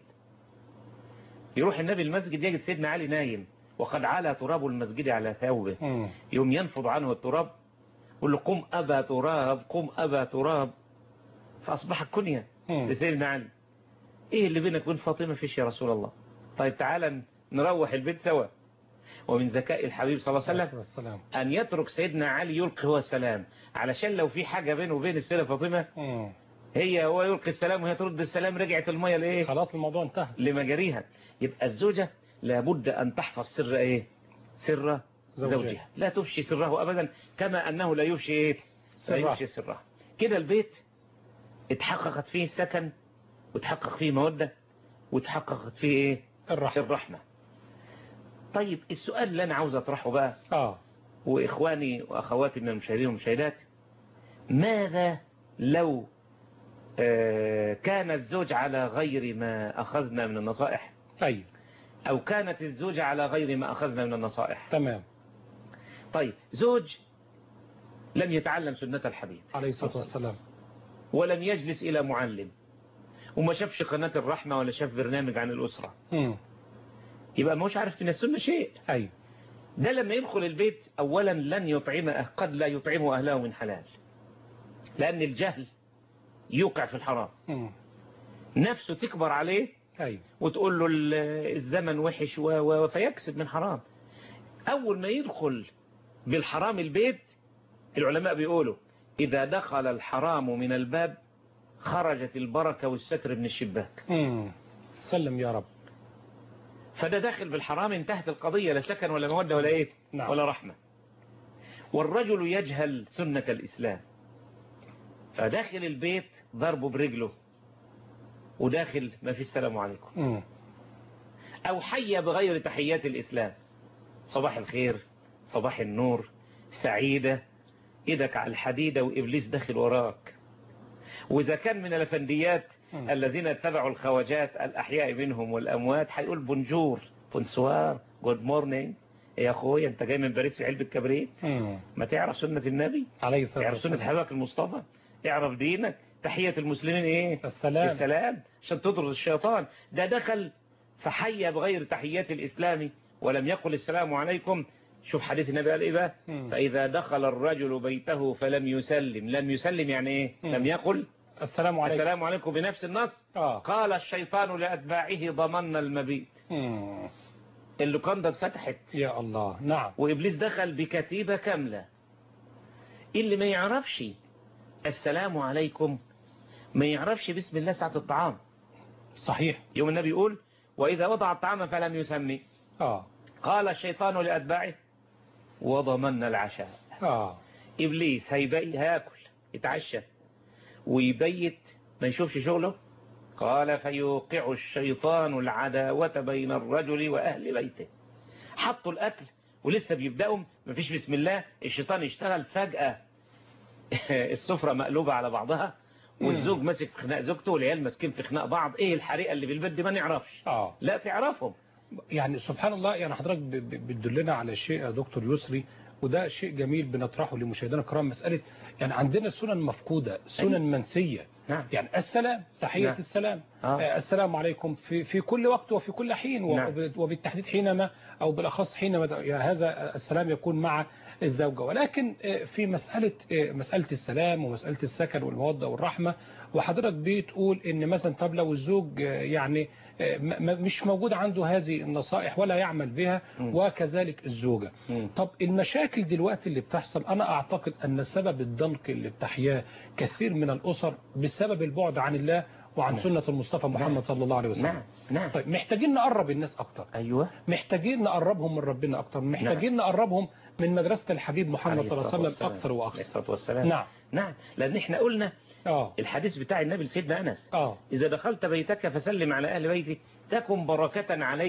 [SPEAKER 2] يروح النبي المسجد يجد سيدنا علي نايم وقد علا تراب المسجد على ثوبه
[SPEAKER 1] مم.
[SPEAKER 2] يوم ينفض عنه التراب يقول له قم أبا تراب قم أبا تراب فأصبحت كنية
[SPEAKER 1] مم.
[SPEAKER 2] لسيدنا علي إيه اللي بينك وبين فاطمة فيش يا رسول الله طيب تعالى نروح البيت سوا ومن ذكاء الحبيب صلى الله عليه وسلم
[SPEAKER 1] والسلام
[SPEAKER 2] أن يترك سيدنا علي يلقي هو السلام علشان لو في حاجة بينه وبين السيدة فاطمة
[SPEAKER 1] مم.
[SPEAKER 2] هي هو يلقي السلام وهي ترد السلام رجعت المية لإيه
[SPEAKER 1] خلاص الموضوع انتهى
[SPEAKER 2] لمجاريها يبقى الزوجة لابد أن تحفظ سر إيه سر
[SPEAKER 1] زوجها.
[SPEAKER 2] زوجها لا تفشي سره أبدا كما أنه لا يفشي إيه لا
[SPEAKER 1] سرها.
[SPEAKER 2] يفشي سره كده البيت اتحققت فيه السكن وتحقق فيه مودة وتحققت فيه إيه
[SPEAKER 1] الرحمة
[SPEAKER 2] الرحمة طيب السؤال اللي أنا عاوز أطرحه بقى
[SPEAKER 1] اه
[SPEAKER 2] وإخواني وأخواتي من المشاهدين والمشاهدات ماذا لو آه، كان الزوج على غير ما أخذنا من النصائح
[SPEAKER 1] ايوه
[SPEAKER 2] أو كانت الزوجة على غير ما أخذنا من النصائح
[SPEAKER 1] تمام
[SPEAKER 2] طيب زوج لم يتعلم سنة الحبيب
[SPEAKER 1] عليه الصلاة والسلام
[SPEAKER 2] ولم يجلس إلى معلم وما شافش قناة الرحمة ولا شاف برنامج عن الأسرة
[SPEAKER 1] مم.
[SPEAKER 2] يبقى ما هوش عارف من السنة شيء
[SPEAKER 1] ايوه
[SPEAKER 2] ده لما يدخل البيت أولا لن يطعم أه- قد لا يطعم أهله من حلال لأن الجهل يوقع في الحرام
[SPEAKER 1] مم.
[SPEAKER 2] نفسه تكبر عليه
[SPEAKER 1] ايوه
[SPEAKER 2] وتقول له ال- الزمن وحش و- و- فيكسب من حرام أول ما يدخل بالحرام البيت العلماء بيقولوا إذا دخل الحرام من الباب خرجت البركة والستر من الشباك
[SPEAKER 1] مم. سلم يا رب
[SPEAKER 2] فده داخل بالحرام انتهت القضية لا سكن ولا مودة ولا إيه
[SPEAKER 1] نعم.
[SPEAKER 2] ولا رحمة والرجل يجهل سنة الإسلام فداخل البيت ضربه برجله وداخل ما في السلام عليكم
[SPEAKER 1] مم.
[SPEAKER 2] أو حي بغير تحيات الإسلام صباح الخير صباح النور سعيدة إيدك على الحديدة وإبليس داخل وراك وإذا كان من الأفنديات
[SPEAKER 1] مم.
[SPEAKER 2] الذين اتبعوا الخواجات الأحياء منهم والأموات هيقول بونجور بونسوار جود مورنينج يا أخويا أنت جاي من باريس في علبة كبريت
[SPEAKER 1] مم.
[SPEAKER 2] ما تعرف سنة النبي
[SPEAKER 1] عليه الصلاة
[SPEAKER 2] تعرف سنة
[SPEAKER 1] والسلام
[SPEAKER 2] حبيبك المصطفى اعرف دينك تحية المسلمين إيه
[SPEAKER 1] السلام
[SPEAKER 2] السلام عشان تطرد الشيطان ده دخل فحي بغير تحيات الإسلام ولم يقل السلام عليكم شوف حديث النبي قال إيه بقى
[SPEAKER 1] مم.
[SPEAKER 2] فإذا دخل الرجل بيته فلم يسلم لم يسلم يعني إيه
[SPEAKER 1] مم.
[SPEAKER 2] لم يقل
[SPEAKER 1] السلام عليكم
[SPEAKER 2] السلام عليكم بنفس النص
[SPEAKER 1] اه
[SPEAKER 2] قال الشيطان لأتباعه ضمن المبيت
[SPEAKER 1] مم.
[SPEAKER 2] اللوكاندا اتفتحت
[SPEAKER 1] يا الله نعم
[SPEAKER 2] وإبليس دخل بكتيبة كاملة اللي ما يعرفش السلام عليكم ما يعرفش بسم الله ساعة الطعام
[SPEAKER 1] صحيح
[SPEAKER 2] يوم النبي يقول وإذا وضع الطعام فلم يسمي
[SPEAKER 1] اه
[SPEAKER 2] قال الشيطان لأتباعه وضمنا العشاء
[SPEAKER 1] اه
[SPEAKER 2] إبليس هيبي هياكل يتعشى ويبيت ما يشوفش شغله قال فيوقع الشيطان العداوة بين الرجل وأهل بيته حطوا الأكل ولسه بيبدأوا مفيش بسم الله الشيطان يشتغل فجأة السفرة مقلوبة على بعضها والزوج ماسك في خناق زوجته والعيال ماسكين في خناق بعض ايه الحريقة اللي بالبيت دي ما نعرفش
[SPEAKER 1] اه
[SPEAKER 2] لا تعرفهم
[SPEAKER 1] يعني سبحان الله يعني حضرتك ب- ب- بتدلنا على شيء يا دكتور يسري وده شيء جميل بنطرحه لمشاهدينا الكرام مسألة يعني عندنا سنن مفقودة سنن منسية
[SPEAKER 2] نعم
[SPEAKER 1] يعني السلام تحية
[SPEAKER 2] نعم.
[SPEAKER 1] السلام
[SPEAKER 2] آه.
[SPEAKER 1] آه. السلام عليكم في في كل وقت وفي كل حين
[SPEAKER 2] نعم.
[SPEAKER 1] وب- وبالتحديد حينما أو بالأخص حينما د- يا هذا السلام يكون مع الزوجة ولكن آه، في مسألة آه، مسألة السلام ومسألة السكن والمودة والرحمة وحضرتك بتقول إن مثلا طب لو الزوج آه، يعني آه، م- م- مش موجود عنده هذه النصائح ولا يعمل بها
[SPEAKER 2] مم.
[SPEAKER 1] وكذلك الزوجة
[SPEAKER 2] مم.
[SPEAKER 1] طب المشاكل دلوقتي اللي بتحصل أنا أعتقد أن سبب الضنك اللي بتحياه كثير من الأسر بسبب البعد عن الله وعن
[SPEAKER 2] نعم.
[SPEAKER 1] سنة المصطفى محمد
[SPEAKER 2] نعم.
[SPEAKER 1] صلى الله عليه وسلم
[SPEAKER 2] نعم نعم
[SPEAKER 1] طيب محتاجين نقرب الناس أكتر
[SPEAKER 2] أيوة
[SPEAKER 1] محتاجين نقربهم من ربنا أكتر محتاجين نقربهم من مدرسة الحبيب محمد
[SPEAKER 2] عليه
[SPEAKER 1] صلى الله
[SPEAKER 2] الصلاة
[SPEAKER 1] عليه وسلم
[SPEAKER 2] والسلام.
[SPEAKER 1] أكثر
[SPEAKER 2] عليه
[SPEAKER 1] وأكثر
[SPEAKER 2] الصلاة والسلام
[SPEAKER 1] نعم
[SPEAKER 2] نعم لأن احنا قلنا
[SPEAKER 1] آه
[SPEAKER 2] الحديث بتاع النبي لسيدنا أنس
[SPEAKER 1] آه
[SPEAKER 2] إذا دخلت بيتك فسلم على أهل بيتك تكن بركة عليك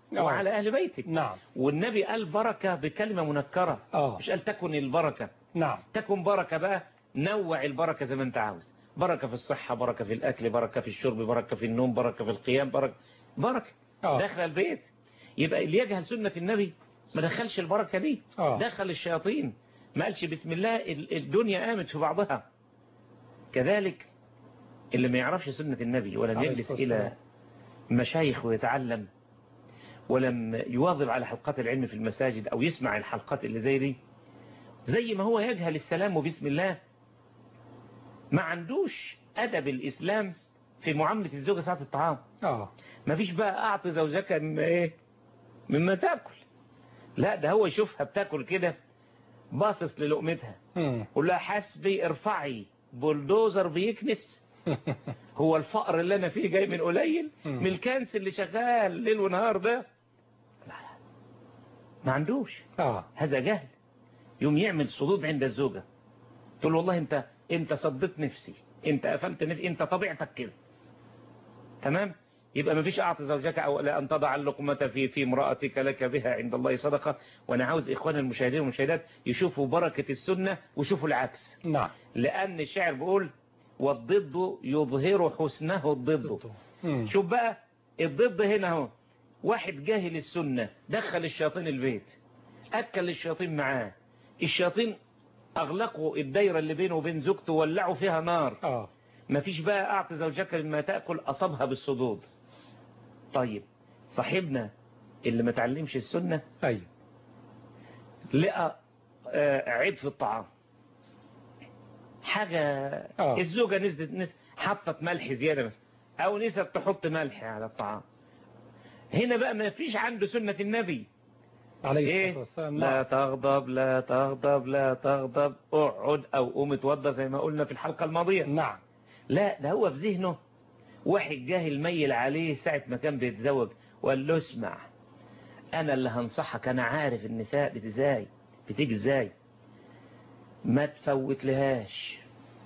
[SPEAKER 1] آه.
[SPEAKER 2] وعلى أهل بيتك
[SPEAKER 1] نعم
[SPEAKER 2] والنبي قال بركة بكلمة منكرة
[SPEAKER 1] آه.
[SPEAKER 2] مش قال تكن البركة
[SPEAKER 1] نعم
[SPEAKER 2] تكن بركة بقى نوع البركة زي ما انت عاوز بركة في الصحة بركة في الأكل بركة في الشرب بركة في النوم بركة في القيام بركة بركة
[SPEAKER 1] آه.
[SPEAKER 2] داخل البيت يبقى اللي يجهل سنة النبي ما دخلش البركة دي
[SPEAKER 1] آه.
[SPEAKER 2] دخل الشياطين ما قالش بسم الله ال- الدنيا قامت في بعضها كذلك اللي ما يعرفش سنة النبي ولم
[SPEAKER 1] عليه
[SPEAKER 2] يجلس
[SPEAKER 1] الصلاة
[SPEAKER 2] إلى
[SPEAKER 1] والسلام.
[SPEAKER 2] مشايخ ويتعلم ولم يواظب على حلقات العلم في المساجد أو يسمع الحلقات اللي زي دي زي ما هو يجهل السلام وبسم الله ما عندوش أدب الإسلام في معاملة الزوجة ساعة الطعام
[SPEAKER 1] اه
[SPEAKER 2] ما فيش بقى أعطي زوجك مما إيه مما تأكل لا ده هو يشوفها بتاكل كده باصص للقمتها
[SPEAKER 1] مم.
[SPEAKER 2] قول لها حسبي ارفعي بولدوزر بيكنس هو الفقر اللي انا فيه جاي من قليل
[SPEAKER 1] مم.
[SPEAKER 2] من الكنس اللي شغال ليل ونهار ده لا ما عندوش
[SPEAKER 1] اه
[SPEAKER 2] هذا جهل يوم يعمل صدود عند الزوجة تقول له والله انت انت صدت نفسي انت قفلت نفسي انت طبيعتك كده تمام يبقى ما فيش اعطي زوجك او لا ان تضع اللقمة في في امرأتك لك بها عند الله صدقة وانا عاوز اخوان المشاهدين والمشاهدات يشوفوا بركة السنة ويشوفوا العكس
[SPEAKER 1] نعم
[SPEAKER 2] لان الشاعر بيقول والضد يظهر حسنه الضد
[SPEAKER 1] مم.
[SPEAKER 2] شوف بقى الضد هنا اهو واحد جاهل السنة دخل الشياطين البيت أكل الشياطين معاه الشياطين أغلقوا الدايرة اللي بينه وبين زوجته ولعوا فيها نار
[SPEAKER 1] اه
[SPEAKER 2] مفيش بقى أعطي زوجك مما تأكل أصابها بالصدود طيب صاحبنا اللي ما تعلمش السنة
[SPEAKER 1] ايوه
[SPEAKER 2] لقى آه، عيب في الطعام حاجة
[SPEAKER 1] آه.
[SPEAKER 2] الزوجة نزلت نس... حطت ملح زيادة مثلا أو نسيت تحط ملح على الطعام هنا بقى ما فيش عنده سنة النبي
[SPEAKER 1] عليه
[SPEAKER 2] إيه
[SPEAKER 1] الصلاة والسلام
[SPEAKER 2] لا
[SPEAKER 1] نعم
[SPEAKER 2] تغضب لا تغضب لا تغضب اقعد أو قوم اتوضى زي ما قلنا في الحلقة الماضية
[SPEAKER 1] نعم
[SPEAKER 2] لا ده هو في ذهنه واحد جاهل ميل عليه ساعة ما كان بيتزوج وقال له اسمع انا اللي هنصحك انا عارف النساء بت- ازاي بتيجي ازاي ما تفوت لهاش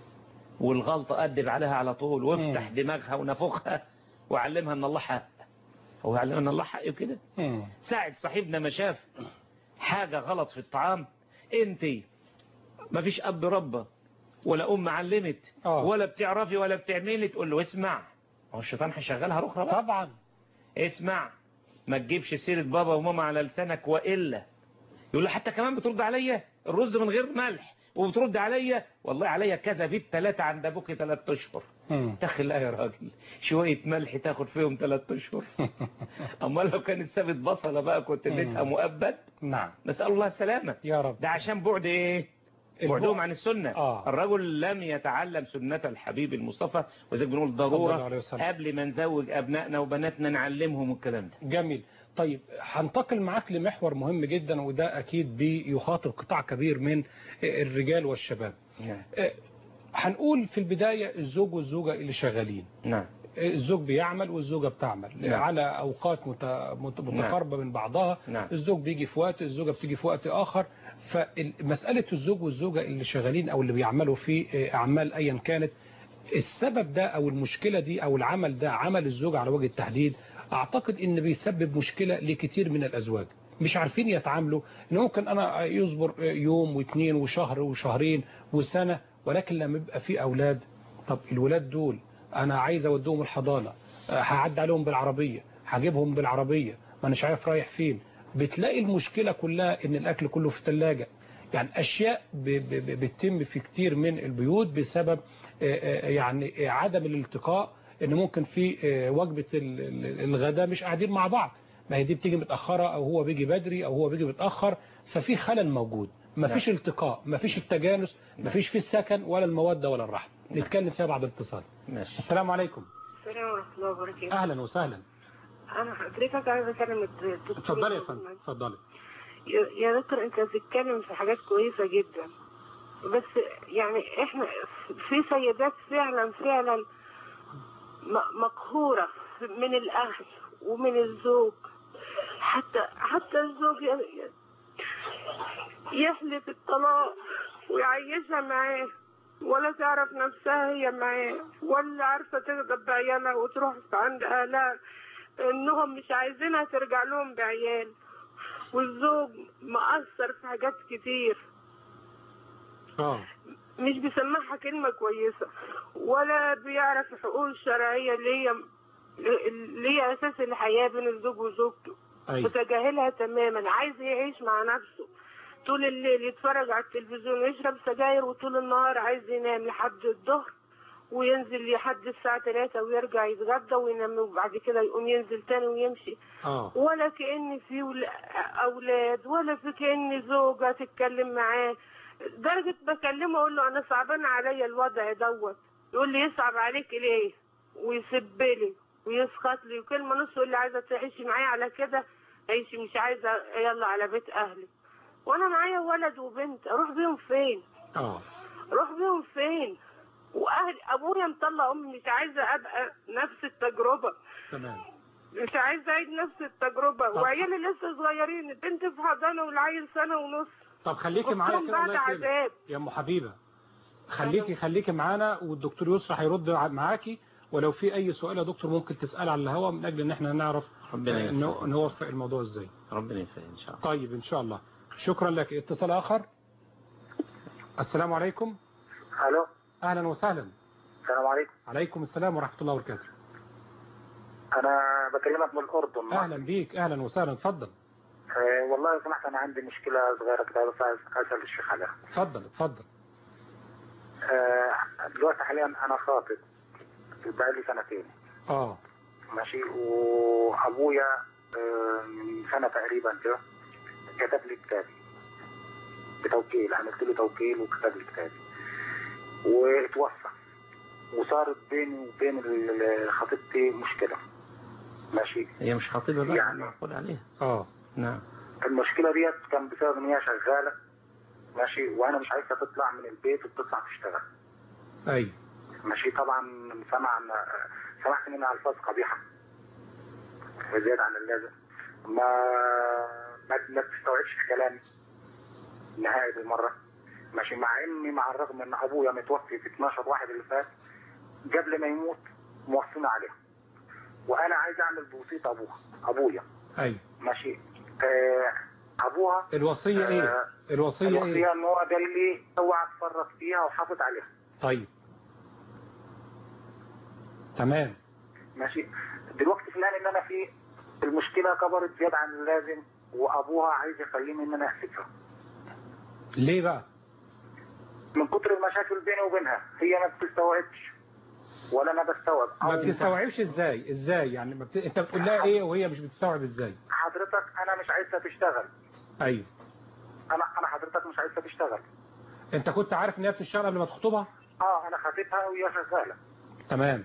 [SPEAKER 2] والغلطة أدب عليها على طول وافتح
[SPEAKER 1] مم.
[SPEAKER 2] دماغها ونفخها وعلمها ان الله حق هو علمها ان الله حق كده
[SPEAKER 1] مم.
[SPEAKER 2] ساعة صاحبنا ما شاف حاجة غلط في الطعام انت ما فيش اب ربى ولا ام علمت
[SPEAKER 1] آه.
[SPEAKER 2] ولا بتعرفي ولا بتعملي تقول له اسمع هو الشيطان هيشغلها رخرة بقى
[SPEAKER 1] طبعا
[SPEAKER 2] اسمع ما تجيبش سيرة بابا وماما على لسانك وإلا يقول له حتى كمان بترد عليا الرز من غير ملح وبترد عليا والله عليا كذا بيت ثلاثة عند أبوك ثلاث أشهر
[SPEAKER 1] مم.
[SPEAKER 2] دخل يا راجل شوية ملح تاخد فيهم ثلاث أشهر أما لو كانت سابت بصلة بقى كنت اديتها مؤبد
[SPEAKER 1] نعم
[SPEAKER 2] نسأل الله السلامة
[SPEAKER 1] يا رب
[SPEAKER 2] ده عشان بعد ايه
[SPEAKER 1] البعد.
[SPEAKER 2] بعدهم عن السنة
[SPEAKER 1] آه.
[SPEAKER 2] الرجل لم يتعلم سنة الحبيب المصطفى وزي بنقول
[SPEAKER 1] صلى الله
[SPEAKER 2] ضرورة
[SPEAKER 1] عليه وسلم.
[SPEAKER 2] قبل ما نزوج أبنائنا وبناتنا نعلمهم الكلام ده
[SPEAKER 1] جميل طيب هنتقل معاك لمحور مهم جدا وده أكيد بيخاطب قطاع كبير من الرجال والشباب آه، هنقول في البداية الزوج والزوجة اللي شغالين
[SPEAKER 2] نعم
[SPEAKER 1] الزوج بيعمل والزوجة بتعمل
[SPEAKER 2] نعم.
[SPEAKER 1] على أوقات مت- مت- متقاربة من بعضها
[SPEAKER 2] نعم.
[SPEAKER 1] الزوج بيجي في وقت الزوجة بتيجي في وقت آخر فمسألة الزوج والزوجة اللي شغالين أو اللي بيعملوا في آه، أعمال أيا كانت السبب ده أو المشكلة دي أو العمل ده عمل الزوج على وجه التحديد أعتقد إن بيسبب مشكلة لكتير من الأزواج مش عارفين يتعاملوا إن ممكن أنا يصبر يوم واثنين وشهر وشهرين وسنة ولكن لما يبقى في أولاد طب الولاد دول أنا عايز أوديهم الحضانة أه، هعدي عليهم بالعربية هجيبهم بالعربية ما أناش عارف رايح فين بتلاقي المشكلة كلها إن الأكل كله في الثلاجة يعني أشياء ب- ب- ب- بتتم في كتير من البيوت بسبب آه، آه، يعني آه، عدم الالتقاء ان ممكن في آه، وجبة ال- ال- الغداء مش قاعدين مع بعض ما هي دي بتيجي متأخرة او هو بيجي بدري او هو بيجي متأخر ففي خلل موجود ما فيش التقاء ما فيش التجانس ما فيش في السكن ولا المودة ولا الرحمة نتكلم فيها بعد الاتصال
[SPEAKER 2] ماشي
[SPEAKER 1] السلام عليكم
[SPEAKER 3] السلام ورحمة الله وبركاته
[SPEAKER 1] اهلا وسهلا
[SPEAKER 3] أنا حضرتك عايزة أكلم الدكتور
[SPEAKER 1] اتفضلي يا فندم اتفضلي
[SPEAKER 3] يا- يا دكتور أنت بتتكلم في حاجات كويسة جدا بس يعني إحنا في سيدات فعلا فعلا م- مقهورة من الأهل ومن الزوج حتى حتى الزوج ي- يحلف الطلاق ويعيشها معاه ولا تعرف نفسها هي معاه ولا عارفة تغضب بعيالها وتروح عند أهلها انهم مش عايزينها ترجع لهم بعيال والزوج مقصر في حاجات كتير
[SPEAKER 1] اه
[SPEAKER 3] مش بيسمعها كلمة كويسة ولا بيعرف الحقوق الشرعية اللي هي اللي هي أساس الحياة بين الزوج وزوجته
[SPEAKER 1] ايوه
[SPEAKER 3] متجاهلها تماما عايز يعيش مع نفسه طول الليل يتفرج على التلفزيون ويشرب سجاير وطول النهار عايز ينام لحد الظهر وينزل لحد الساعة 3 ويرجع يتغدى وينام وبعد كده يقوم ينزل تاني ويمشي
[SPEAKER 1] اه
[SPEAKER 3] ولا كأن في ول- أولاد ولا في كأن زوجة تتكلم معاه درجة بكلمه أقول له أنا صعبان عليا الوضع دوت يقول لي يصعب عليك ليه ويسب لي ويسخط لي وكلمة نص يقول لي عايزة تعيشي معايا على كده عيشي مش عايزة يلا على بيت أهلي وأنا معايا ولد وبنت أروح بيهم فين
[SPEAKER 1] اه
[SPEAKER 3] أروح بيهم فين وأهل أبويا مطلع أمي مش عايزة أبقى نفس التجربة
[SPEAKER 1] تمام
[SPEAKER 3] مش عايزة أعيد نفس التجربة
[SPEAKER 1] طب.
[SPEAKER 3] وعيالي لسه صغيرين البنت في حضانة والعيل سنة ونص
[SPEAKER 1] طب خليكي معايا
[SPEAKER 3] وكلهم
[SPEAKER 1] كده
[SPEAKER 3] بعد
[SPEAKER 1] الله يكرمك
[SPEAKER 3] عذاب
[SPEAKER 1] يا ام حبيبه خليكي خليكي معانا والدكتور يسرى هيرد ع- معاكي ولو في اي سؤال يا دكتور ممكن تسال على الهواء من اجل ان احنا نعرف
[SPEAKER 2] ربنا
[SPEAKER 1] آه،
[SPEAKER 2] يسر
[SPEAKER 1] نو- نوفق الموضوع ازاي
[SPEAKER 2] ربنا يسر ان شاء الله
[SPEAKER 1] طيب ان شاء الله شكرا لك اتصال اخر السلام عليكم
[SPEAKER 4] الو
[SPEAKER 1] اهلا وسهلا
[SPEAKER 4] السلام عليكم
[SPEAKER 1] عليكم السلام ورحمه الله وبركاته
[SPEAKER 4] انا بكلمك من الاردن
[SPEAKER 1] اهلا بيك اهلا وسهلا اتفضل
[SPEAKER 4] آه والله لو سمحت انا عندي مشكله صغيره كده بس عايز اسال الشيخ عليها
[SPEAKER 1] اتفضل اتفضل
[SPEAKER 4] آه دلوقتي حاليا انا خاطب بقالي سنتين
[SPEAKER 1] اه
[SPEAKER 4] ماشي وابويا آه من سنه تقريبا كده كتب لي كتابي بتوكيل عملت له توكيل وكتب لي كتابي واتوفى وصارت بيني وبين ال- ال- خطيبتي مشكله ماشي
[SPEAKER 2] هي مش خطيبة بقى
[SPEAKER 4] يعني.
[SPEAKER 2] معقول عليها
[SPEAKER 1] اه
[SPEAKER 2] نعم
[SPEAKER 4] المشكلة ديت كان بسبب ان هي شغالة ماشي وانا مش عايزها تطلع من البيت وتطلع تشتغل
[SPEAKER 1] ايوه
[SPEAKER 4] ماشي طبعا سمع سمعت منها الفاظ قبيحة زيادة عن اللازم ما ما ما بتستوعبش كلامي نهائي بالمرة ماشي مع اني مع الرغم ان ابويا متوفي في 12 واحد اللي فات قبل ما يموت موصينا عليها وانا عايز اعمل بوصية ابوها ابويا
[SPEAKER 1] ايوه
[SPEAKER 4] ماشي آه ابوها
[SPEAKER 1] الوصيه ايه
[SPEAKER 4] آه،
[SPEAKER 1] الوصيه ايه
[SPEAKER 4] الوصية ان هو قال لي اوعى تفرط فيها وحافظ عليها
[SPEAKER 1] طيب تمام
[SPEAKER 4] ماشي دلوقتي في الان ان انا في المشكلة كبرت زيادة عن اللازم وابوها عايز يخليني ان انا احسبها
[SPEAKER 1] ليه بقى
[SPEAKER 4] من كتر المشاكل بيني وبينها هي ما بتستوعبش ولا انا بستوعب
[SPEAKER 1] ما
[SPEAKER 4] أو
[SPEAKER 1] بتستوعبش ازاي ازاي يعني ما بت... انت بتقول لها ايه وهي مش بتستوعب ازاي
[SPEAKER 4] حضرتك انا مش عايزها تشتغل
[SPEAKER 1] ايوه
[SPEAKER 4] انا انا حضرتك مش عايزها تشتغل
[SPEAKER 1] انت كنت عارف ان هي بتشتغل قبل ما تخطبها
[SPEAKER 4] اه انا خطيبها وهي شغالة
[SPEAKER 1] تمام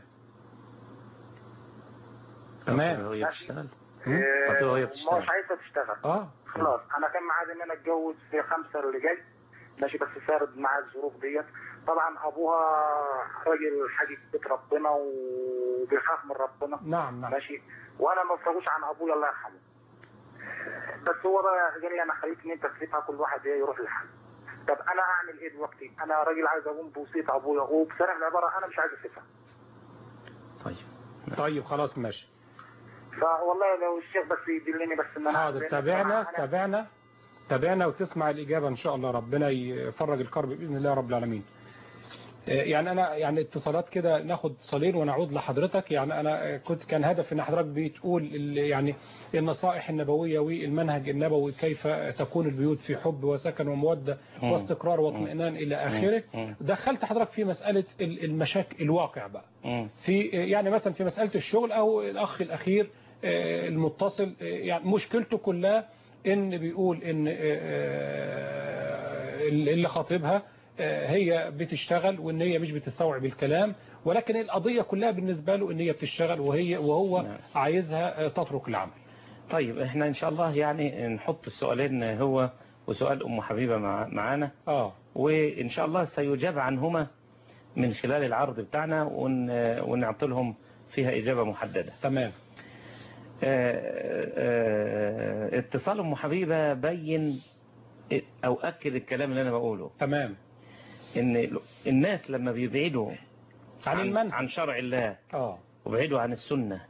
[SPEAKER 1] تمام
[SPEAKER 2] وهي بتشتغل
[SPEAKER 4] آه،
[SPEAKER 2] خطيبها وهي
[SPEAKER 4] ما
[SPEAKER 2] بتشتغل
[SPEAKER 4] مش عايزها تشتغل
[SPEAKER 1] اه
[SPEAKER 4] خلاص انا كان معاد ان انا اتجوز في خمسة اللي جاي ماشي بس صارت معاه الظروف ديت طبعا ابوها راجل حاجة بيت ربنا وبيخاف من ربنا
[SPEAKER 1] نعم نعم
[SPEAKER 4] ماشي وانا ما بفرجوش عن ابويا الله يرحمه بس هو بقى قال لي انا خليك ان انت تسيبها كل واحد ايه يروح لحاله طب انا اعمل ايه دلوقتي انا راجل عايز اقوم بوصيه ابويا وبصراحه العباره انا مش عايز اسيبها
[SPEAKER 2] طيب
[SPEAKER 1] طيب خلاص ماشي
[SPEAKER 4] فوالله لو الشيخ بس يدلني بس ان انا
[SPEAKER 1] حاضر
[SPEAKER 4] لأن
[SPEAKER 1] تابعنا
[SPEAKER 4] أنا-
[SPEAKER 1] تابعنا تابعنا وتسمع الإجابة إن شاء الله ربنا يفرج الكرب بإذن الله رب العالمين آه، يعني أنا يعني اتصالات كده ناخد اتصالين ونعود لحضرتك يعني أنا آه، كنت كان هدف إن حضرتك بتقول ال- يعني النصائح النبوية والمنهج النبوي كيف تكون البيوت في حب وسكن ومودة
[SPEAKER 2] مم.
[SPEAKER 1] واستقرار واطمئنان إلى آخره
[SPEAKER 2] مم.
[SPEAKER 1] دخلت حضرتك في مسألة ال- المشاكل الواقع بقى
[SPEAKER 2] مم.
[SPEAKER 1] في يعني مثلا في مسألة الشغل أو الأخ الأخير آه، المتصل آه، يعني مشكلته كلها إن بيقول إن آه، اللي خاطبها آه، هي بتشتغل وإن هي مش بتستوعب الكلام ولكن القضية كلها بالنسبة له إن هي بتشتغل وهي وهو
[SPEAKER 2] نعم.
[SPEAKER 1] عايزها آه، تترك العمل
[SPEAKER 2] طيب احنا ان شاء الله يعني نحط السؤالين هو وسؤال ام حبيبة مع معانا
[SPEAKER 1] آه
[SPEAKER 2] وان شاء الله سيجاب عنهما من خلال العرض بتاعنا ون ونعطي لهم فيها اجابة محددة
[SPEAKER 1] تمام
[SPEAKER 2] آه، آه، اتصال ام حبيبة بين او اكد الكلام اللي انا بقوله
[SPEAKER 1] تمام
[SPEAKER 2] ان الناس لما بيبعدوا
[SPEAKER 1] عن المنهج
[SPEAKER 2] عن شرع الله
[SPEAKER 1] آه
[SPEAKER 2] وبعدوا عن السنة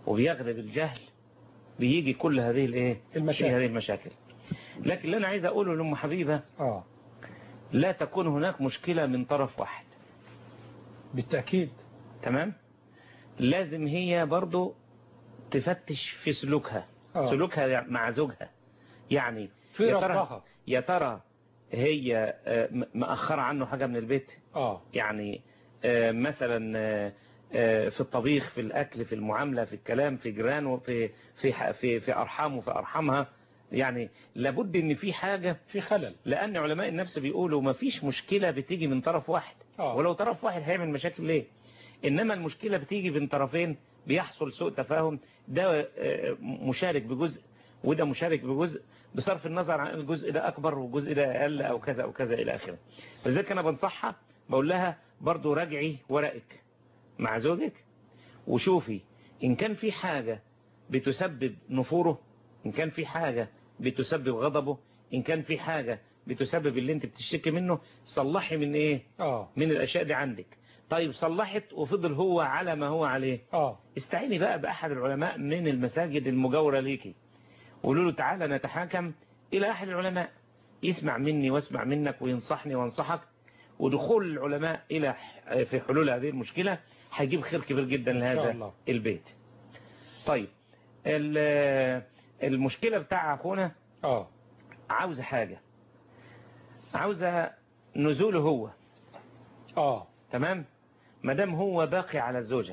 [SPEAKER 2] وبيغلب الجهل بيجي كل هذه الايه
[SPEAKER 1] المشاكل.
[SPEAKER 2] هذه المشاكل لكن اللي انا عايز اقوله لام حبيبه
[SPEAKER 1] اه
[SPEAKER 2] لا تكون هناك مشكله من طرف واحد
[SPEAKER 1] بالتأكيد
[SPEAKER 2] تمام لازم هي برضو تفتش في سلوكها
[SPEAKER 1] آه.
[SPEAKER 2] سلوكها مع زوجها يعني
[SPEAKER 1] في
[SPEAKER 2] يا ترى
[SPEAKER 1] رفضها
[SPEAKER 2] يا ترى هي آه، م- مأخرة عنه حاجة من البيت
[SPEAKER 1] اه
[SPEAKER 2] يعني آه، مثلا آه، آه، في الطبيخ في الأكل في المعاملة في الكلام في جيرانه في في ح- في في أرحامه في أرحامها يعني لابد إن في حاجة
[SPEAKER 1] في خلل
[SPEAKER 2] لأن علماء النفس بيقولوا ما فيش مشكلة بتيجي من طرف واحد
[SPEAKER 1] آه.
[SPEAKER 2] ولو طرف واحد هيعمل مشاكل ليه إنما المشكلة بتيجي بين طرفين بيحصل سوء تفاهم ده آه، مشارك بجزء وده مشارك بجزء بصرف النظر عن الجزء ده أكبر والجزء ده أقل أو كذا أو كذا إلى آخره فلذلك أنا بنصحها بقول لها برضو راجعي ورقك مع زوجك وشوفي إن كان في حاجة بتسبب نفوره إن كان في حاجة بتسبب غضبه إن كان في حاجة بتسبب اللي انت بتشتكي منه صلحي من ايه
[SPEAKER 1] اه
[SPEAKER 2] من الاشياء دي عندك طيب صلحت وفضل هو على ما هو عليه
[SPEAKER 1] اه
[SPEAKER 2] استعيني بقى بأحد العلماء من المساجد المجاورة ليكي قولوا له تعالى نتحاكم إلى أحد العلماء يسمع مني واسمع منك وينصحني وانصحك ودخول العلماء إلى ح- في حلول هذه المشكلة هيجيب خير كبير جدا
[SPEAKER 1] شاء
[SPEAKER 2] لهذا
[SPEAKER 1] الله.
[SPEAKER 2] البيت طيب ال- المشكلة بتاع أخونا
[SPEAKER 1] اه
[SPEAKER 2] عاوزة حاجة عاوزة نزوله هو
[SPEAKER 1] اه
[SPEAKER 2] تمام مدام هو باقي على الزوجة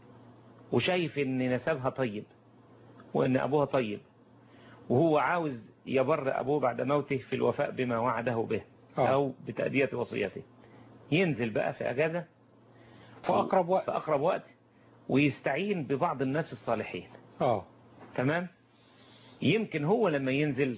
[SPEAKER 2] وشايف ان نسبها طيب وان ابوها طيب وهو عاوز يبر ابوه بعد موته في الوفاء بما وعده به
[SPEAKER 1] آه.
[SPEAKER 2] او بتأدية وصيته ينزل بقى في اجازة
[SPEAKER 1] في اقرب وقت
[SPEAKER 2] في اقرب وقت ويستعين ببعض الناس الصالحين
[SPEAKER 1] اه
[SPEAKER 2] تمام يمكن هو لما ينزل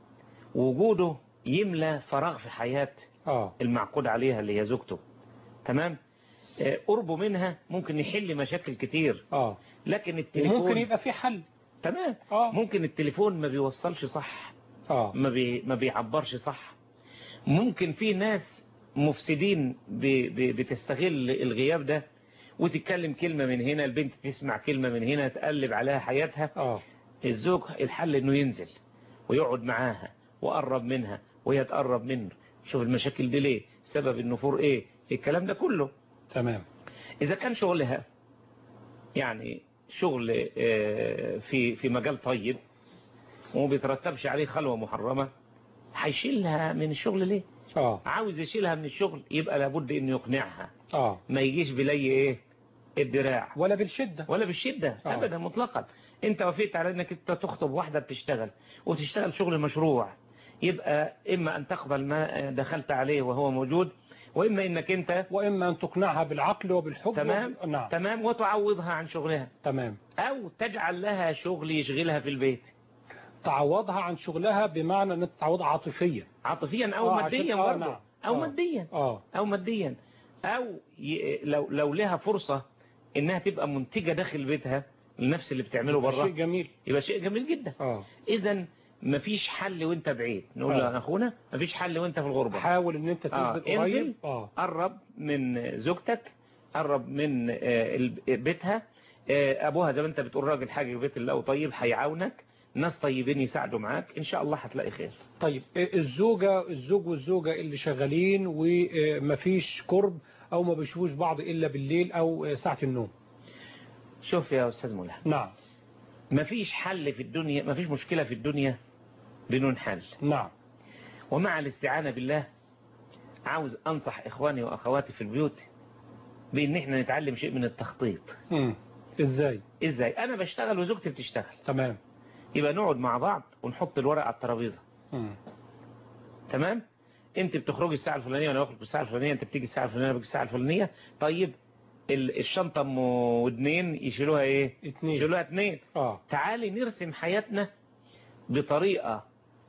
[SPEAKER 2] وجوده يملى فراغ في حياة
[SPEAKER 1] اه
[SPEAKER 2] المعقود عليها اللي هي زوجته تمام آه، قربه منها ممكن يحل مشاكل كتير
[SPEAKER 1] اه
[SPEAKER 2] لكن التليفون
[SPEAKER 1] وممكن يبقى في حل
[SPEAKER 2] تمام
[SPEAKER 1] اه
[SPEAKER 2] ممكن التليفون ما بيوصلش صح
[SPEAKER 1] اه
[SPEAKER 2] ما, بي... ما بيعبرش صح ممكن في ناس مفسدين ب... ب... بتستغل الغياب ده وتتكلم كلمة من هنا البنت تسمع كلمة من هنا تقلب عليها حياتها
[SPEAKER 1] اه
[SPEAKER 2] الزوج الحل انه ينزل ويقعد معاها وقرب منها وهي تقرب منه شوف المشاكل دي ليه سبب النفور ايه الكلام ده كله
[SPEAKER 1] تمام
[SPEAKER 2] اذا كان شغلها يعني شغل آه، في في مجال طيب وما بيترتبش عليه خلوة محرمة هيشيلها من الشغل ليه
[SPEAKER 1] اه
[SPEAKER 2] عاوز يشيلها من الشغل يبقى لابد انه يقنعها
[SPEAKER 1] اه
[SPEAKER 2] ما يجيش بلي ايه الدراع
[SPEAKER 1] ولا بالشدة
[SPEAKER 2] ولا بالشدة
[SPEAKER 1] آه.
[SPEAKER 2] أبدا مطلقا أنت وافقت على أنك أنت تخطب واحدة بتشتغل وتشتغل شغل مشروع يبقى إما أن تقبل ما دخلت عليه وهو موجود وإما أنك أنت
[SPEAKER 1] واما ان تقنعها بالعقل وبالحب
[SPEAKER 2] تمام
[SPEAKER 1] وب... نعم
[SPEAKER 2] تمام وتعوضها عن شغلها
[SPEAKER 1] تمام
[SPEAKER 2] أو تجعل لها شغل يشغلها في البيت
[SPEAKER 1] تعوضها عن شغلها بمعنى ان تعوضها عاطفيا
[SPEAKER 2] عاطفيا أو
[SPEAKER 1] آه، عشان-
[SPEAKER 2] ماديا
[SPEAKER 1] آه،
[SPEAKER 2] برضه
[SPEAKER 1] نعم.
[SPEAKER 2] أو
[SPEAKER 1] آه.
[SPEAKER 2] ماديا
[SPEAKER 1] اه
[SPEAKER 2] أو ماديا أو ي... لو لو لها فرصة إنها تبقى منتجة داخل بيتها لنفس اللي بتعمله
[SPEAKER 1] شيء
[SPEAKER 2] بره
[SPEAKER 1] جميل
[SPEAKER 2] يبقى شيء جميل جدا
[SPEAKER 1] اه
[SPEAKER 2] اذا مفيش حل وانت بعيد نقول
[SPEAKER 1] آه.
[SPEAKER 2] له يا اخونا مفيش حل وانت في الغربة
[SPEAKER 1] حاول ان انت
[SPEAKER 2] آه،
[SPEAKER 1] تنزل
[SPEAKER 2] انزل.
[SPEAKER 1] قريب اه
[SPEAKER 2] قرب من زوجتك قرب من آه، الب- بيتها آه، ابوها زي ما انت بتقول راجل حاجة بيت الله طيب هيعاونك ناس طيبين يساعدوا معاك ان شاء الله هتلاقي خير
[SPEAKER 1] طيب الزوجة الزوج والزوجة اللي شغالين ومفيش قرب او ما بيشوفوش بعض الا بالليل او ساعة النوم
[SPEAKER 2] شوف يا استاذ ملا
[SPEAKER 1] نعم
[SPEAKER 2] مفيش حل في الدنيا مفيش مشكلة في الدنيا بدون حل
[SPEAKER 1] نعم
[SPEAKER 2] ومع الاستعانة بالله عاوز انصح اخواني واخواتي في البيوت بان احنا نتعلم شيء من التخطيط
[SPEAKER 1] امم ازاي
[SPEAKER 2] ازاي انا بشتغل وزوجتي بتشتغل
[SPEAKER 1] تمام
[SPEAKER 2] يبقى نقعد مع بعض ونحط الورق على الترابيزه
[SPEAKER 1] مم.
[SPEAKER 2] تمام انت بتخرجي الساعه الفلانيه وانا بخرج الساعه الفلانيه انت بتيجي الساعه الفلانيه وانا باجي الساعه الفلانيه طيب ال- الشنطه ام ودنين يشيلوها ايه
[SPEAKER 1] اتنين
[SPEAKER 2] يشيلوها اتنين
[SPEAKER 1] اه
[SPEAKER 2] تعالي نرسم حياتنا بطريقه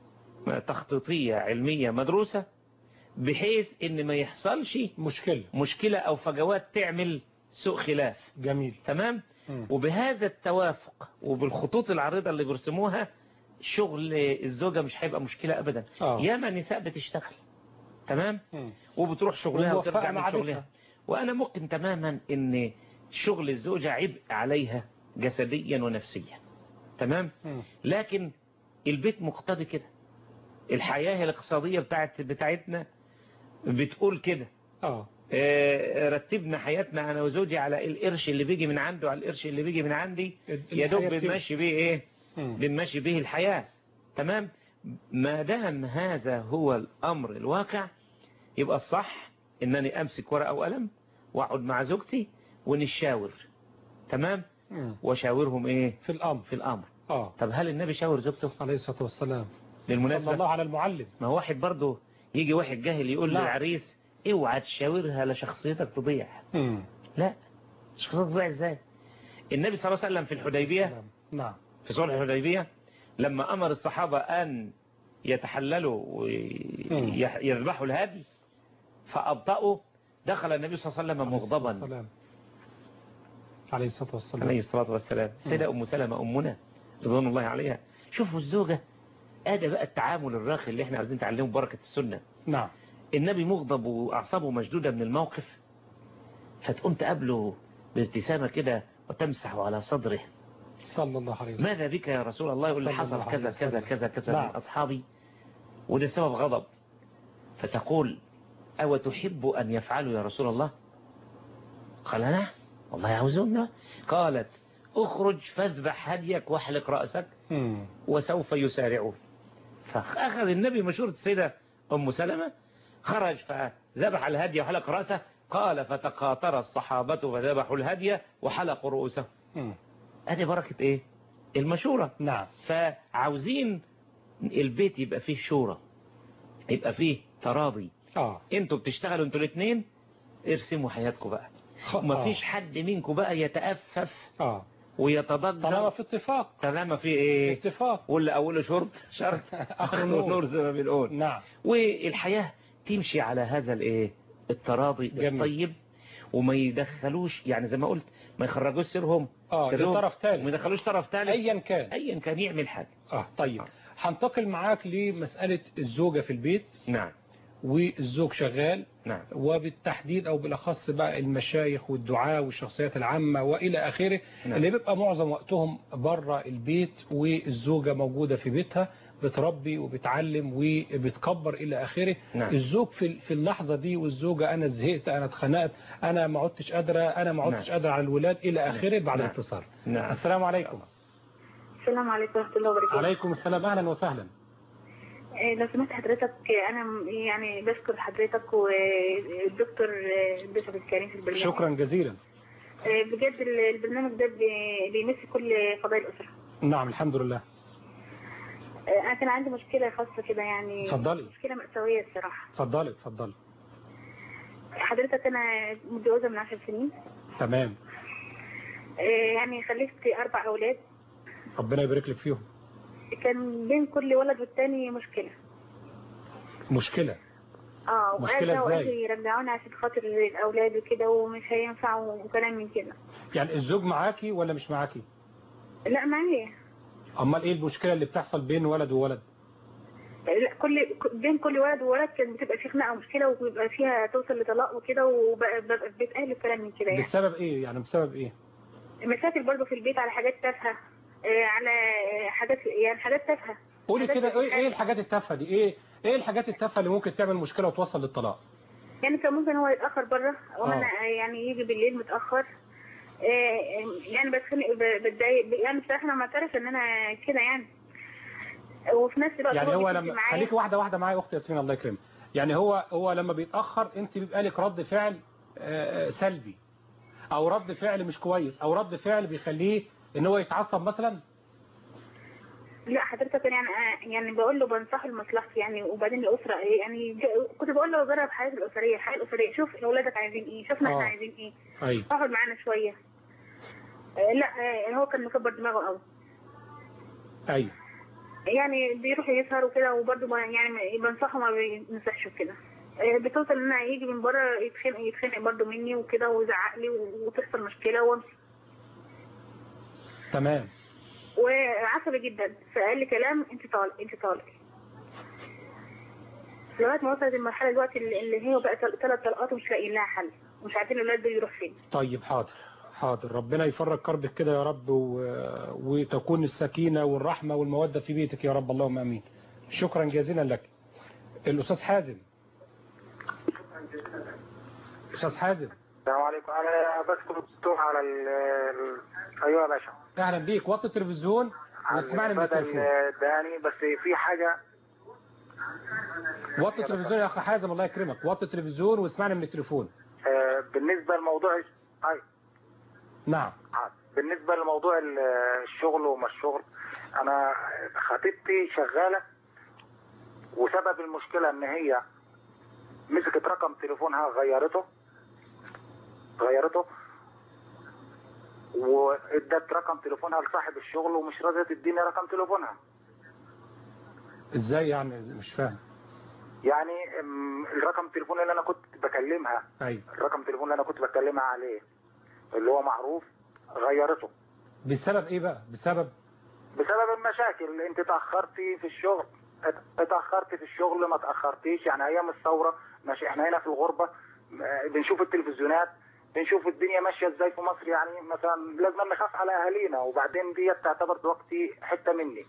[SPEAKER 2] تخطيطيه علميه مدروسه بحيث ان ما يحصلش
[SPEAKER 1] مشكلة
[SPEAKER 2] مشكله او فجوات تعمل سوء خلاف
[SPEAKER 1] جميل
[SPEAKER 2] تمام
[SPEAKER 1] مم.
[SPEAKER 2] وبهذا التوافق وبالخطوط العريضة اللي بيرسموها شغل الزوجة مش هيبقى مشكلة أبدا
[SPEAKER 1] اه
[SPEAKER 2] ياما نساء بتشتغل تمام
[SPEAKER 1] مم.
[SPEAKER 2] وبتروح شغلها
[SPEAKER 1] وموفقة
[SPEAKER 2] وترجع من
[SPEAKER 1] مع
[SPEAKER 2] شغلها
[SPEAKER 1] بيتها.
[SPEAKER 2] وأنا ممكن تماما إن شغل الزوجة عبء عليها جسديا ونفسيا تمام
[SPEAKER 1] مم.
[SPEAKER 2] لكن البيت مقتضي كده الحياة الاقتصادية بتاعت بتاعتنا بتقول كده
[SPEAKER 1] اه
[SPEAKER 2] آه، رتبنا حياتنا انا وزوجي على القرش اللي بيجي من عنده على القرش اللي بيجي من عندي يا دوب
[SPEAKER 1] الحياة بتمشي.
[SPEAKER 2] بنمشي بيه ايه
[SPEAKER 1] مم.
[SPEAKER 2] بنمشي به الحياة تمام ما دام هذا هو الامر الواقع يبقى الصح انني امسك ورقه وقلم واقعد مع زوجتي ونشاور تمام
[SPEAKER 1] مم.
[SPEAKER 2] وشاورهم ايه
[SPEAKER 1] في الامر
[SPEAKER 2] في الامر
[SPEAKER 1] اه
[SPEAKER 2] طب هل النبي شاور زوجته
[SPEAKER 1] عليه الصلاه والسلام صلى
[SPEAKER 2] بالمناسبه
[SPEAKER 1] الله على المعلم
[SPEAKER 2] ما هو واحد برضه يجي واحد جاهل يقول
[SPEAKER 1] نعم.
[SPEAKER 2] للعريس اوعى تشاورها لشخصيتك تضيع
[SPEAKER 1] مم.
[SPEAKER 2] لا شخصيتك تضيع ازاي النبي صلى الله عليه وسلم في الحديبيه
[SPEAKER 1] سلام. نعم
[SPEAKER 2] في صلح الحديبية لما أمر الصحابة أن يتحللوا ويذبحوا الهدي فأبطأوا دخل النبي صلى الله عليه وسلم مغضبا
[SPEAKER 1] السلام. عليه الصلاه والسلام
[SPEAKER 2] عليه الصلاة والسلام سيدة أم سلمة أمنا رضوان الله عليها شوفوا الزوجة ادي بقى التعامل الراقي اللي احنا عايزين نتعلمه بركة السنة
[SPEAKER 1] نعم
[SPEAKER 2] النبي مغضب وأعصابه مشدودة من الموقف فتقوم تقابله بابتسامة كده وتمسح على صدره
[SPEAKER 1] صلى الله عليه وسلم
[SPEAKER 2] ماذا بك يا رسول الله يقول لي
[SPEAKER 1] صلى
[SPEAKER 2] حصل
[SPEAKER 1] الله عليه
[SPEAKER 2] كذا كذا
[SPEAKER 1] وسلم.
[SPEAKER 2] كذا كذا
[SPEAKER 1] نعم.
[SPEAKER 2] من أصحابي وده سبب غضب فتقول أو تحب أن يفعلوا يا رسول الله قال نعم والله يعوزون قالت اخرج فاذبح هديك واحلق رأسك
[SPEAKER 1] مم.
[SPEAKER 2] وسوف يسارعون فأخذ النبي مشورة السيدة أم سلمة خرج فذبح الهدي وحلق رأسه قال فتقاطر الصحابة فذبحوا الهدي وحلقوا رؤوسهم
[SPEAKER 1] مم.
[SPEAKER 2] ادي بركة ايه المشورة
[SPEAKER 1] نعم
[SPEAKER 2] فعاوزين البيت يبقى فيه شورى يبقى فيه تراضي
[SPEAKER 1] اه
[SPEAKER 2] انتوا بتشتغلوا انتوا الاثنين ارسموا حياتكم بقى
[SPEAKER 1] خ-
[SPEAKER 2] ومفيش حد منكم بقى يتأفف
[SPEAKER 1] اه آه.
[SPEAKER 2] ويتضجر
[SPEAKER 1] طالما في اتفاق
[SPEAKER 2] طالما في ايه
[SPEAKER 1] اتفاق
[SPEAKER 2] واللي اوله شرط شرط
[SPEAKER 1] آخره نور.
[SPEAKER 2] نور زي ما بنقول
[SPEAKER 1] نعم
[SPEAKER 2] والحياة تمشي على هذا الايه التراضي
[SPEAKER 1] جميل.
[SPEAKER 2] الطيب وما يدخلوش يعني زي ما قلت ما يخرجوش سرهم
[SPEAKER 1] اه
[SPEAKER 2] سرهم
[SPEAKER 1] لطرف
[SPEAKER 2] وما
[SPEAKER 1] ثالث
[SPEAKER 2] يدخلوش طرف ثالث
[SPEAKER 1] ايا كان
[SPEAKER 2] ايا كان يعمل حاجة
[SPEAKER 1] اه طيب هنتقل معاك لمسألة الزوجة في البيت
[SPEAKER 2] نعم
[SPEAKER 1] والزوج شغال
[SPEAKER 2] نعم
[SPEAKER 1] وبالتحديد او بالاخص بقى المشايخ والدعاة والشخصيات العامة والى اخره
[SPEAKER 2] نعم.
[SPEAKER 1] اللي بيبقى معظم وقتهم بره البيت والزوجة موجودة في بيتها بتربي وبتعلم وبتكبر الى اخره
[SPEAKER 2] نعم.
[SPEAKER 1] الزوج في في اللحظة دي والزوجة انا زهقت انا اتخنقت انا ما عدتش قادرة انا ما عدتش
[SPEAKER 2] نعم.
[SPEAKER 1] قادرة على الولاد الى اخره بعد
[SPEAKER 2] نعم.
[SPEAKER 1] الاتصال
[SPEAKER 2] نعم
[SPEAKER 1] السلام عليكم
[SPEAKER 3] السلام عليكم ورحمة الله وبركاته
[SPEAKER 1] عليكم السلام اهلا وسهلا
[SPEAKER 3] آه، لو سمحت حضرتك آه، أنا م- يعني بشكر حضرتك والدكتور آه، بشر الكريم في البرنامج
[SPEAKER 1] شكرا جزيلا
[SPEAKER 3] آه، بجد ال- البرنامج ده بي- بيمس كل قضايا الأسرة
[SPEAKER 1] نعم الحمد لله
[SPEAKER 3] آه، أنا كان عندي مشكلة خاصة كده يعني
[SPEAKER 1] اتفضلي
[SPEAKER 3] مشكلة مأساوية الصراحة
[SPEAKER 1] اتفضلي اتفضلي
[SPEAKER 3] حضرتك أنا متجوزة من عشر سنين
[SPEAKER 1] تمام
[SPEAKER 3] آه، يعني خلفت أربع أولاد
[SPEAKER 1] ربنا يبارك لك فيهم
[SPEAKER 3] كان بين كل ولد والتاني مشكلة
[SPEAKER 1] مشكلة
[SPEAKER 3] اه
[SPEAKER 1] مشكلة
[SPEAKER 3] وقالوا
[SPEAKER 1] إزاي؟
[SPEAKER 3] وقالوا يرجعونا عشان خاطر الأولاد وكده ومش هينفع وكلام من كده
[SPEAKER 1] يعني الزوج معاكي ولا مش معاكي
[SPEAKER 3] لا معايا
[SPEAKER 1] امال ايه المشكلة اللي بتحصل بين ولد وولد
[SPEAKER 3] لا كل بين كل ولد وولد كانت بتبقى في خناقه ومشكله وبيبقى فيها توصل لطلاق وكده وببقى في بيت اهلي وكلام من كده يعني
[SPEAKER 1] بسبب ايه يعني بسبب ايه
[SPEAKER 3] مشاكل برضه في البيت على حاجات تافهه آه، على آه، حاجات يعني حاجات تافهه
[SPEAKER 1] قولي
[SPEAKER 3] حاجات
[SPEAKER 1] كده ايه
[SPEAKER 3] تافهة.
[SPEAKER 1] ايه الحاجات التافهه دي ايه ايه الحاجات التافهه اللي ممكن تعمل مشكلة وتوصل للطلاق
[SPEAKER 3] يعني كان ممكن هو يتاخر بره او
[SPEAKER 1] آه.
[SPEAKER 3] انا يعني يجي بالليل متاخر آه، يعني بتخنق ب- بتضايق يعني بصراحه انا معترف ان انا كده يعني وفي نفس الوقت
[SPEAKER 1] يعني هو
[SPEAKER 3] بيتفق
[SPEAKER 1] لما
[SPEAKER 3] معايا.
[SPEAKER 1] خليكي واحدة واحدة معايا اختي ياسمين الله يكرمك يعني هو هو لما بيتأخر انت بيبقى لك رد فعل آه، آه، سلبي او رد فعل مش كويس او رد فعل بيخليه ان هو يتعصب مثلا
[SPEAKER 3] لا حضرتك يعني أنا- يعني بقول له بنصحه لمصلحتي يعني وبعدين الاسره يعني ج- كنت بقول له جرب حياتي الاسريه الحياه الاسريه شوف اولادك عايزين ايه شوفنا
[SPEAKER 1] آه.
[SPEAKER 3] احنا عايزين ايه
[SPEAKER 1] ايوه
[SPEAKER 3] اقعد معانا شويه آه، لا آه، هو كان مكبر دماغه قوي
[SPEAKER 1] ايوه
[SPEAKER 3] يعني بيروح يسهر وكده وبرضه ما- يعني بنصحه ما بينصحش وكده آه، بتوصل ان انا يجي من بره يتخانق يتخانق برضه مني وكده ويزعق لي وتحصل مشكله وامشي
[SPEAKER 1] تمام
[SPEAKER 3] وعصبي جدا فقال لي كلام انت طالق انت طالق لغايه ما وصلت المرحله دلوقتي اللي اللي هي بقى ثلاث طلقات ومش لاقيين لها حل ومش عارفين الولاد دول يروح فين
[SPEAKER 1] طيب حاضر حاضر ربنا يفرج كربك كده يا رب و... وتكون السكينة والرحمة والمودة في بيتك يا رب اللهم امين شكرا جزيلا لك الاستاذ حازم استاذ حازم
[SPEAKER 4] السلام عليكم انا بشكر الدكتور على ال ال- ايوه يا باشا
[SPEAKER 1] اهلا بيك وطي التلفزيون
[SPEAKER 4] على
[SPEAKER 1] واسمعني من
[SPEAKER 4] بدل
[SPEAKER 1] التليفون
[SPEAKER 4] داني بس في حاجه
[SPEAKER 1] وطي التلفزيون يا اخي حازم الله يكرمك وطي التلفزيون واسمعني من التليفون
[SPEAKER 4] آه، بالنسبه لموضوع أي.
[SPEAKER 1] نعم
[SPEAKER 4] بالنسبه لموضوع ال- الشغل وما الشغل انا خطيبتي شغاله وسبب المشكله ان هي مسكت رقم تليفونها غيرته غيرته وادت رقم تليفونها لصاحب الشغل ومش راضيه تديني رقم تليفونها
[SPEAKER 1] ازاي يعني مش فاهم
[SPEAKER 4] يعني أم، الرقم التليفون اللي انا كنت بكلمها
[SPEAKER 1] ايوه
[SPEAKER 4] الرقم التليفون اللي انا كنت بكلمها عليه اللي هو معروف غيرته
[SPEAKER 1] بسبب ايه بقى بسبب
[SPEAKER 4] بسبب المشاكل انت تاخرتي في الشغل ات- اتاخرتي في الشغل ما تاخرتيش يعني ايام الثوره ماشي احنا هنا في الغربه م- بنشوف التلفزيونات بنشوف الدنيا ماشيه ازاي في مصر يعني مثلا لازم نخاف على اهالينا وبعدين دي تعتبر دلوقتي حته مني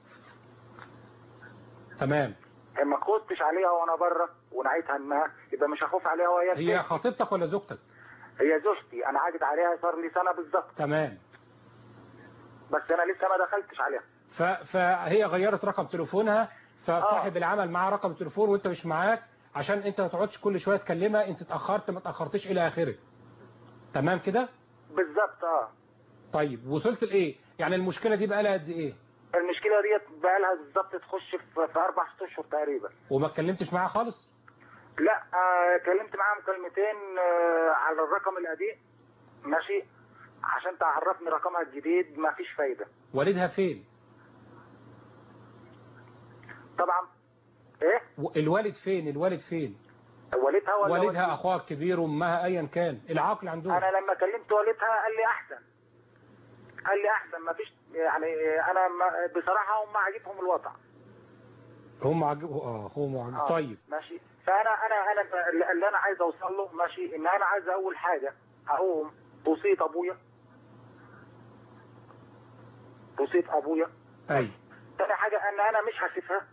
[SPEAKER 1] تمام
[SPEAKER 4] ما كنتش عليها وانا بره ونعيت همها يبقى مش هخاف عليها وهي في
[SPEAKER 1] هي
[SPEAKER 4] بيتي.
[SPEAKER 1] خطيبتك ولا زوجتك
[SPEAKER 4] هي زوجتي انا عاجد عليها صار لي سنه بالظبط
[SPEAKER 1] تمام
[SPEAKER 4] بس انا لسه ما دخلتش عليها
[SPEAKER 1] ف... فهي غيرت رقم تليفونها فصاحب العمل معاه رقم التليفون وانت مش معاك عشان انت ما تقعدش كل شويه تكلمها انت اتاخرت ما اتاخرتش الى اخره تمام كده
[SPEAKER 4] بالظبط اه
[SPEAKER 1] طيب وصلت لايه يعني المشكله دي بقى لها قد ايه
[SPEAKER 4] المشكله ديت بقى لها بالظبط تخش في, في اربع ست اشهر تقريبا
[SPEAKER 1] وما اتكلمتش معاها خالص
[SPEAKER 4] لا آه كلمت معاها مكالمتين آه على الرقم القديم ماشي عشان تعرفني رقمها الجديد ما فيش فايده
[SPEAKER 1] والدها فين
[SPEAKER 4] طبعا ايه
[SPEAKER 1] و- الوالد فين الوالد فين
[SPEAKER 4] والدها ولا
[SPEAKER 1] والدها
[SPEAKER 4] والدي؟
[SPEAKER 1] اخوها الكبير امها ايا كان العقل عندهم
[SPEAKER 4] انا لما كلمت والدها قال لي احسن قال لي احسن ما فيش يعني آه، انا ما بصراحه هم عاجبهم الوضع
[SPEAKER 1] هم عجبوا اه هم عجبوا
[SPEAKER 4] آه،
[SPEAKER 1] طيب
[SPEAKER 4] ماشي فانا انا انا اللي- اللي انا عايز اوصل له ماشي ان انا عايز اول حاجه اقوم توصيه ابويا توصيه ابويا
[SPEAKER 1] ايوه
[SPEAKER 4] تاني حاجه ان انا مش هسيبها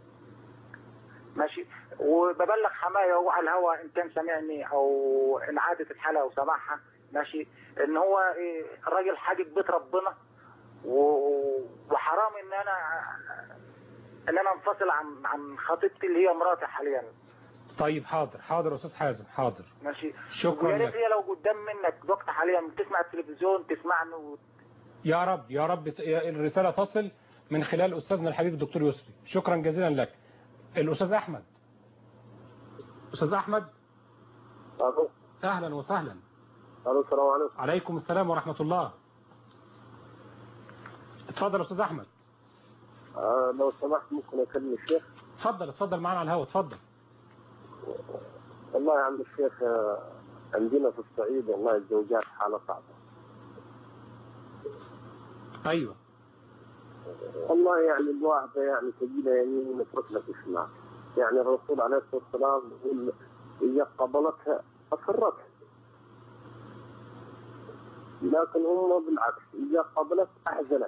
[SPEAKER 4] ماشي وببلغ حماية هو على الهوا ان كان سامعني او ان عادت الحلقه وسمعها ماشي ان هو إيه، راجل حاجب بيت ربنا و- وحرام ان انا ان انا انفصل عن عن خطيبتي اللي هي مراتي حاليا
[SPEAKER 1] طيب حاضر حاضر يا استاذ حازم حاضر
[SPEAKER 4] ماشي
[SPEAKER 1] شكرا
[SPEAKER 4] ويا ريت
[SPEAKER 1] لك
[SPEAKER 4] هي لو قدام منك وقت حاليا تسمع التلفزيون تسمعني و...
[SPEAKER 1] يا رب يا رب ت- الرسالة تصل من خلال أستاذنا الحبيب الدكتور يسري شكرا جزيلا لك الأستاذ أحمد أستاذ أحمد
[SPEAKER 5] الو
[SPEAKER 1] أهلا وسهلا
[SPEAKER 5] الو السلام عليكم
[SPEAKER 1] عليكم السلام ورحمة الله اتفضل يا أستاذ أحمد
[SPEAKER 5] آه لو سمحت ممكن اكلم الشيخ
[SPEAKER 1] اتفضل اتفضل معنا على الهواء اتفضل
[SPEAKER 5] والله يا عم الشيخ آه، عندنا في الصعيد والله الزوجات حالة صعبة
[SPEAKER 1] أيوة
[SPEAKER 5] والله يعني الواحدة يعني تجينا يمين ونترك لك اسمع يعني الرسول عليه الصلاة والسلام يقول إذا قبلتها أسرتها لكن هم بالعكس إذا قبلت أحزنت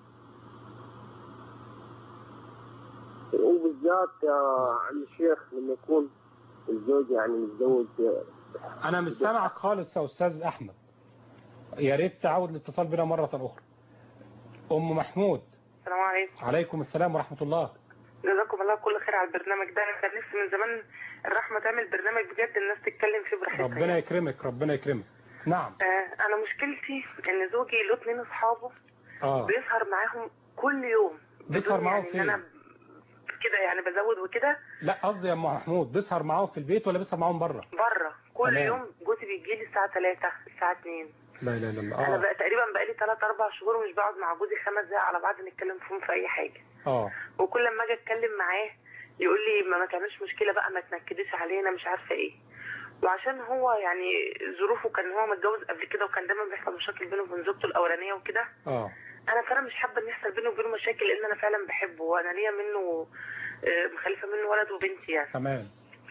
[SPEAKER 5] وبالذات يا عم الشيخ لما يكون الزوج يعني متزوج
[SPEAKER 1] أنا مش سامعك خالص يا أستاذ أحمد يا ريت تعود الاتصال بنا مرة أخرى أم محمود
[SPEAKER 3] السلام عليكم
[SPEAKER 1] عليكم السلام ورحمة الله
[SPEAKER 3] جزاكم الله كل خير على البرنامج ده انا كان نفسي من زمان الرحمه تعمل برنامج بجد الناس تتكلم فيه براحتها
[SPEAKER 1] ربنا يكرمك ربنا يكرمك نعم
[SPEAKER 3] آه انا مشكلتي ان زوجي له اتنين اصحابه
[SPEAKER 1] اه
[SPEAKER 3] بيسهر معاهم كل يوم
[SPEAKER 1] بيسهر
[SPEAKER 3] بدون
[SPEAKER 1] معاهم
[SPEAKER 3] يعني
[SPEAKER 1] فين؟
[SPEAKER 3] إن انا كده يعني بزود وكده
[SPEAKER 1] لا قصدي يا ام محمود بيسهر معاهم في البيت ولا بيسهر معاهم بره
[SPEAKER 3] بره كل
[SPEAKER 1] تمام.
[SPEAKER 3] يوم جوزي بيجي لي الساعه 3 الساعه 2
[SPEAKER 1] لا لا لا لا
[SPEAKER 3] انا
[SPEAKER 1] اه
[SPEAKER 3] بقى تقريبا بقى لي 3 4 شهور مش بقعد مع جوزي خمس دقايق على بعض نتكلم فيهم في اي حاجه
[SPEAKER 1] اه
[SPEAKER 3] وكل ما اجي اتكلم معاه يقول لي ما ما تعملش مشكله بقى ما تنكديش علينا مش عارفه ايه وعشان هو يعني ظروفه كان هو متجوز قبل كده وكان دايما بيحصل مشاكل بينه وبين زوجته الاولانيه وكده
[SPEAKER 1] اه
[SPEAKER 3] انا فعلا مش حابه ان يحصل بينه وبينه مشاكل لان انا فعلا بحبه وانا ليا منه آه، مخلفه منه ولد وبنت يعني
[SPEAKER 1] تمام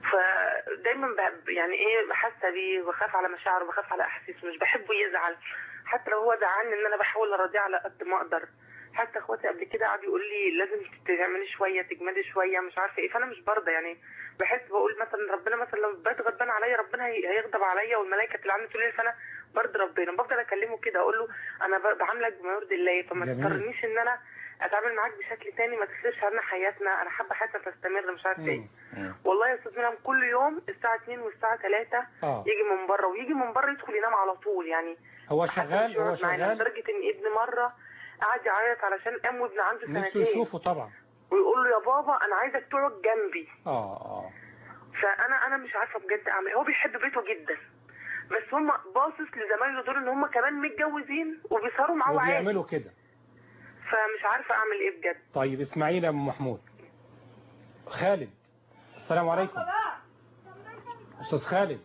[SPEAKER 6] فدايما ب- يعني ايه حاسه بيه بخاف على مشاعره بخاف على احاسيسه مش بحبه يزعل حتى لو هو زعلني ان انا بحاول ارضيه على قد ما اقدر حتى اخواتي قبل كده قعدوا يقول لي لازم تعملي شويه تجمدي شويه مش عارفه ايه فانا مش برضى يعني بحس بقول مثلا ربنا مثلا لو بقيت غضبان عليا ربنا هي- هيغضب عليا والملائكه تلعني طول الليل فانا برضى ربنا بفضل اكلمه كده اقول له انا ب- بعاملك بما يرضي الله فما
[SPEAKER 1] جميل.
[SPEAKER 6] تضطرنيش ان انا اتعامل معاك بشكل تاني ما تخسرش علينا حياتنا انا حابه حياتنا تستمر مش عارفه ايه
[SPEAKER 1] مم.
[SPEAKER 6] والله يا استاذ منعم كل يوم الساعه 2 والساعه 3
[SPEAKER 1] اه
[SPEAKER 6] يجي من بره ويجي من بره يدخل ينام على طول يعني
[SPEAKER 1] هو
[SPEAKER 6] حتى مش
[SPEAKER 1] شغال هو
[SPEAKER 6] يقعد معانا
[SPEAKER 1] شغال
[SPEAKER 6] لدرجه ان ابني مره قعد يعيط علشان قام وابن عنده
[SPEAKER 1] نفسه
[SPEAKER 6] سنتين
[SPEAKER 1] يشوفه طبعا
[SPEAKER 6] ويقول له يا بابا انا عايزك تقعد جنبي
[SPEAKER 1] اه اه
[SPEAKER 6] فانا انا مش عارفه بجد اعمل إيه. هو بيحب بيته جدا بس هم باصص لزمايله دول ان هم كمان متجوزين وبيسهروا معاه عادي
[SPEAKER 1] وبيعملوا كده
[SPEAKER 6] فمش عارفه اعمل ايه بجد
[SPEAKER 1] طيب اسمعينا يا ام محمود خالد السلام عليكم استاذ خالد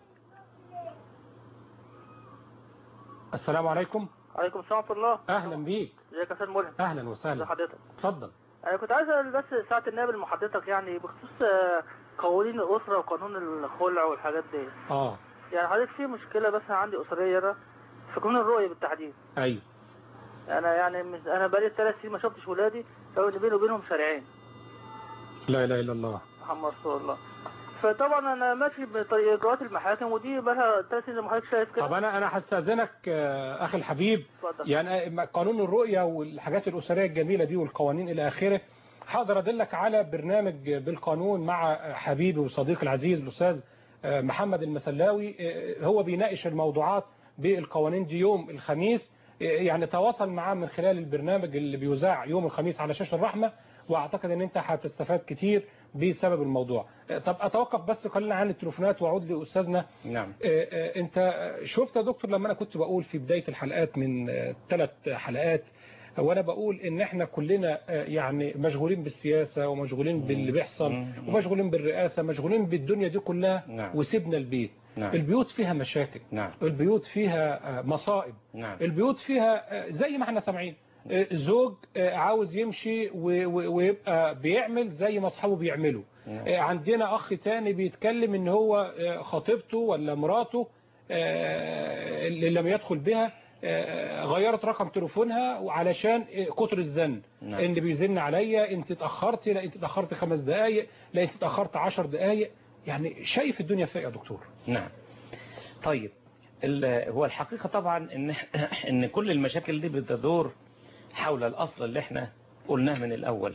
[SPEAKER 1] السلام عليكم
[SPEAKER 7] عليكم السلام ورحمة الله
[SPEAKER 1] اهلا بيك
[SPEAKER 7] ازيك يا استاذ ملهم
[SPEAKER 1] اهلا
[SPEAKER 7] ازي
[SPEAKER 1] وسهلا
[SPEAKER 7] حضرتك
[SPEAKER 1] اتفضل
[SPEAKER 7] انا كنت عايز اسال بس ساعة النائب اللي محضرتك يعني بخصوص آه، قوانين الأسرة وقانون الخلع والحاجات دي
[SPEAKER 1] اه
[SPEAKER 7] يعني حضرتك في مشكلة بس أنا عندي أسرية ده في قانون الرؤية بالتحديد
[SPEAKER 1] ايوه
[SPEAKER 7] أنا يعني مش أنا بقالي ثلاث سنين ما شفتش ولادي لو إن بيني وبينهم شارعين
[SPEAKER 1] لا اله الا الله
[SPEAKER 7] محمد رسول الله فطبعا أنا ماشي بطريق إجراءات المحاكم ودي بقى ثلاث سنين زي ما حضرتك شايف
[SPEAKER 1] طب
[SPEAKER 7] كده
[SPEAKER 1] انا انا هستاذنك آه، اخي الحبيب
[SPEAKER 7] اتفضل
[SPEAKER 1] يعني قانون الرؤية والحاجات الأسرية الجميلة دي والقوانين إلى آخره هقدر أدلك على برنامج بالقانون مع حبيبي وصديقي العزيز الأستاذ آه، محمد المسلاوي آه، هو بيناقش الموضوعات بالقوانين دي يوم الخميس آه، يعني تواصل معاه من خلال البرنامج اللي بيذاع يوم الخميس على شاشة الرحمة وأعتقد أن أنت هتستفاد كتير بسبب الموضوع آه، طب أتوقف بس قليلا عن التليفونات وأعود لأستاذنا
[SPEAKER 2] نعم
[SPEAKER 1] آه، آه، انت شفت يا دكتور لما انا كنت بقول في بداية الحلقات من ثلاث حلقات وانا بقول ان احنا كلنا آه، يعني مشغولين بالسياسة ومشغولين باللي بيحصل
[SPEAKER 2] مم.
[SPEAKER 1] ومشغولين بالرئاسة مشغولين بالدنيا دي كلها
[SPEAKER 2] نعم.
[SPEAKER 1] وسيبنا البيت
[SPEAKER 2] نعم
[SPEAKER 1] البيوت فيها مشاكل
[SPEAKER 2] نعم
[SPEAKER 1] البيوت فيها آه، مصائب
[SPEAKER 2] نعم
[SPEAKER 1] البيوت فيها آه، زي ما احنا سامعين آه، زوج آه، عاوز يمشي و- و- ويبقى بيعمل زي ما اصحابه بيعملوا
[SPEAKER 2] نعم.
[SPEAKER 1] آه، عندنا اخ تاني بيتكلم ان هو آه، خطيبته ولا مراته آه، اللي لم يدخل بها آه، غيرت رقم تليفونها وعلشان آه، كتر الزن
[SPEAKER 2] نعم.
[SPEAKER 1] ان بيزن عليا انت اتاخرتي لا انت اتاخرت خمس دقائق لا انت اتاخرت عشر دقائق يعني شايف الدنيا فيها يا دكتور
[SPEAKER 2] نعم طيب ال- هو الحقيقة طبعا ان ان كل المشاكل دي بتدور حول الاصل اللي احنا قلناه من الاول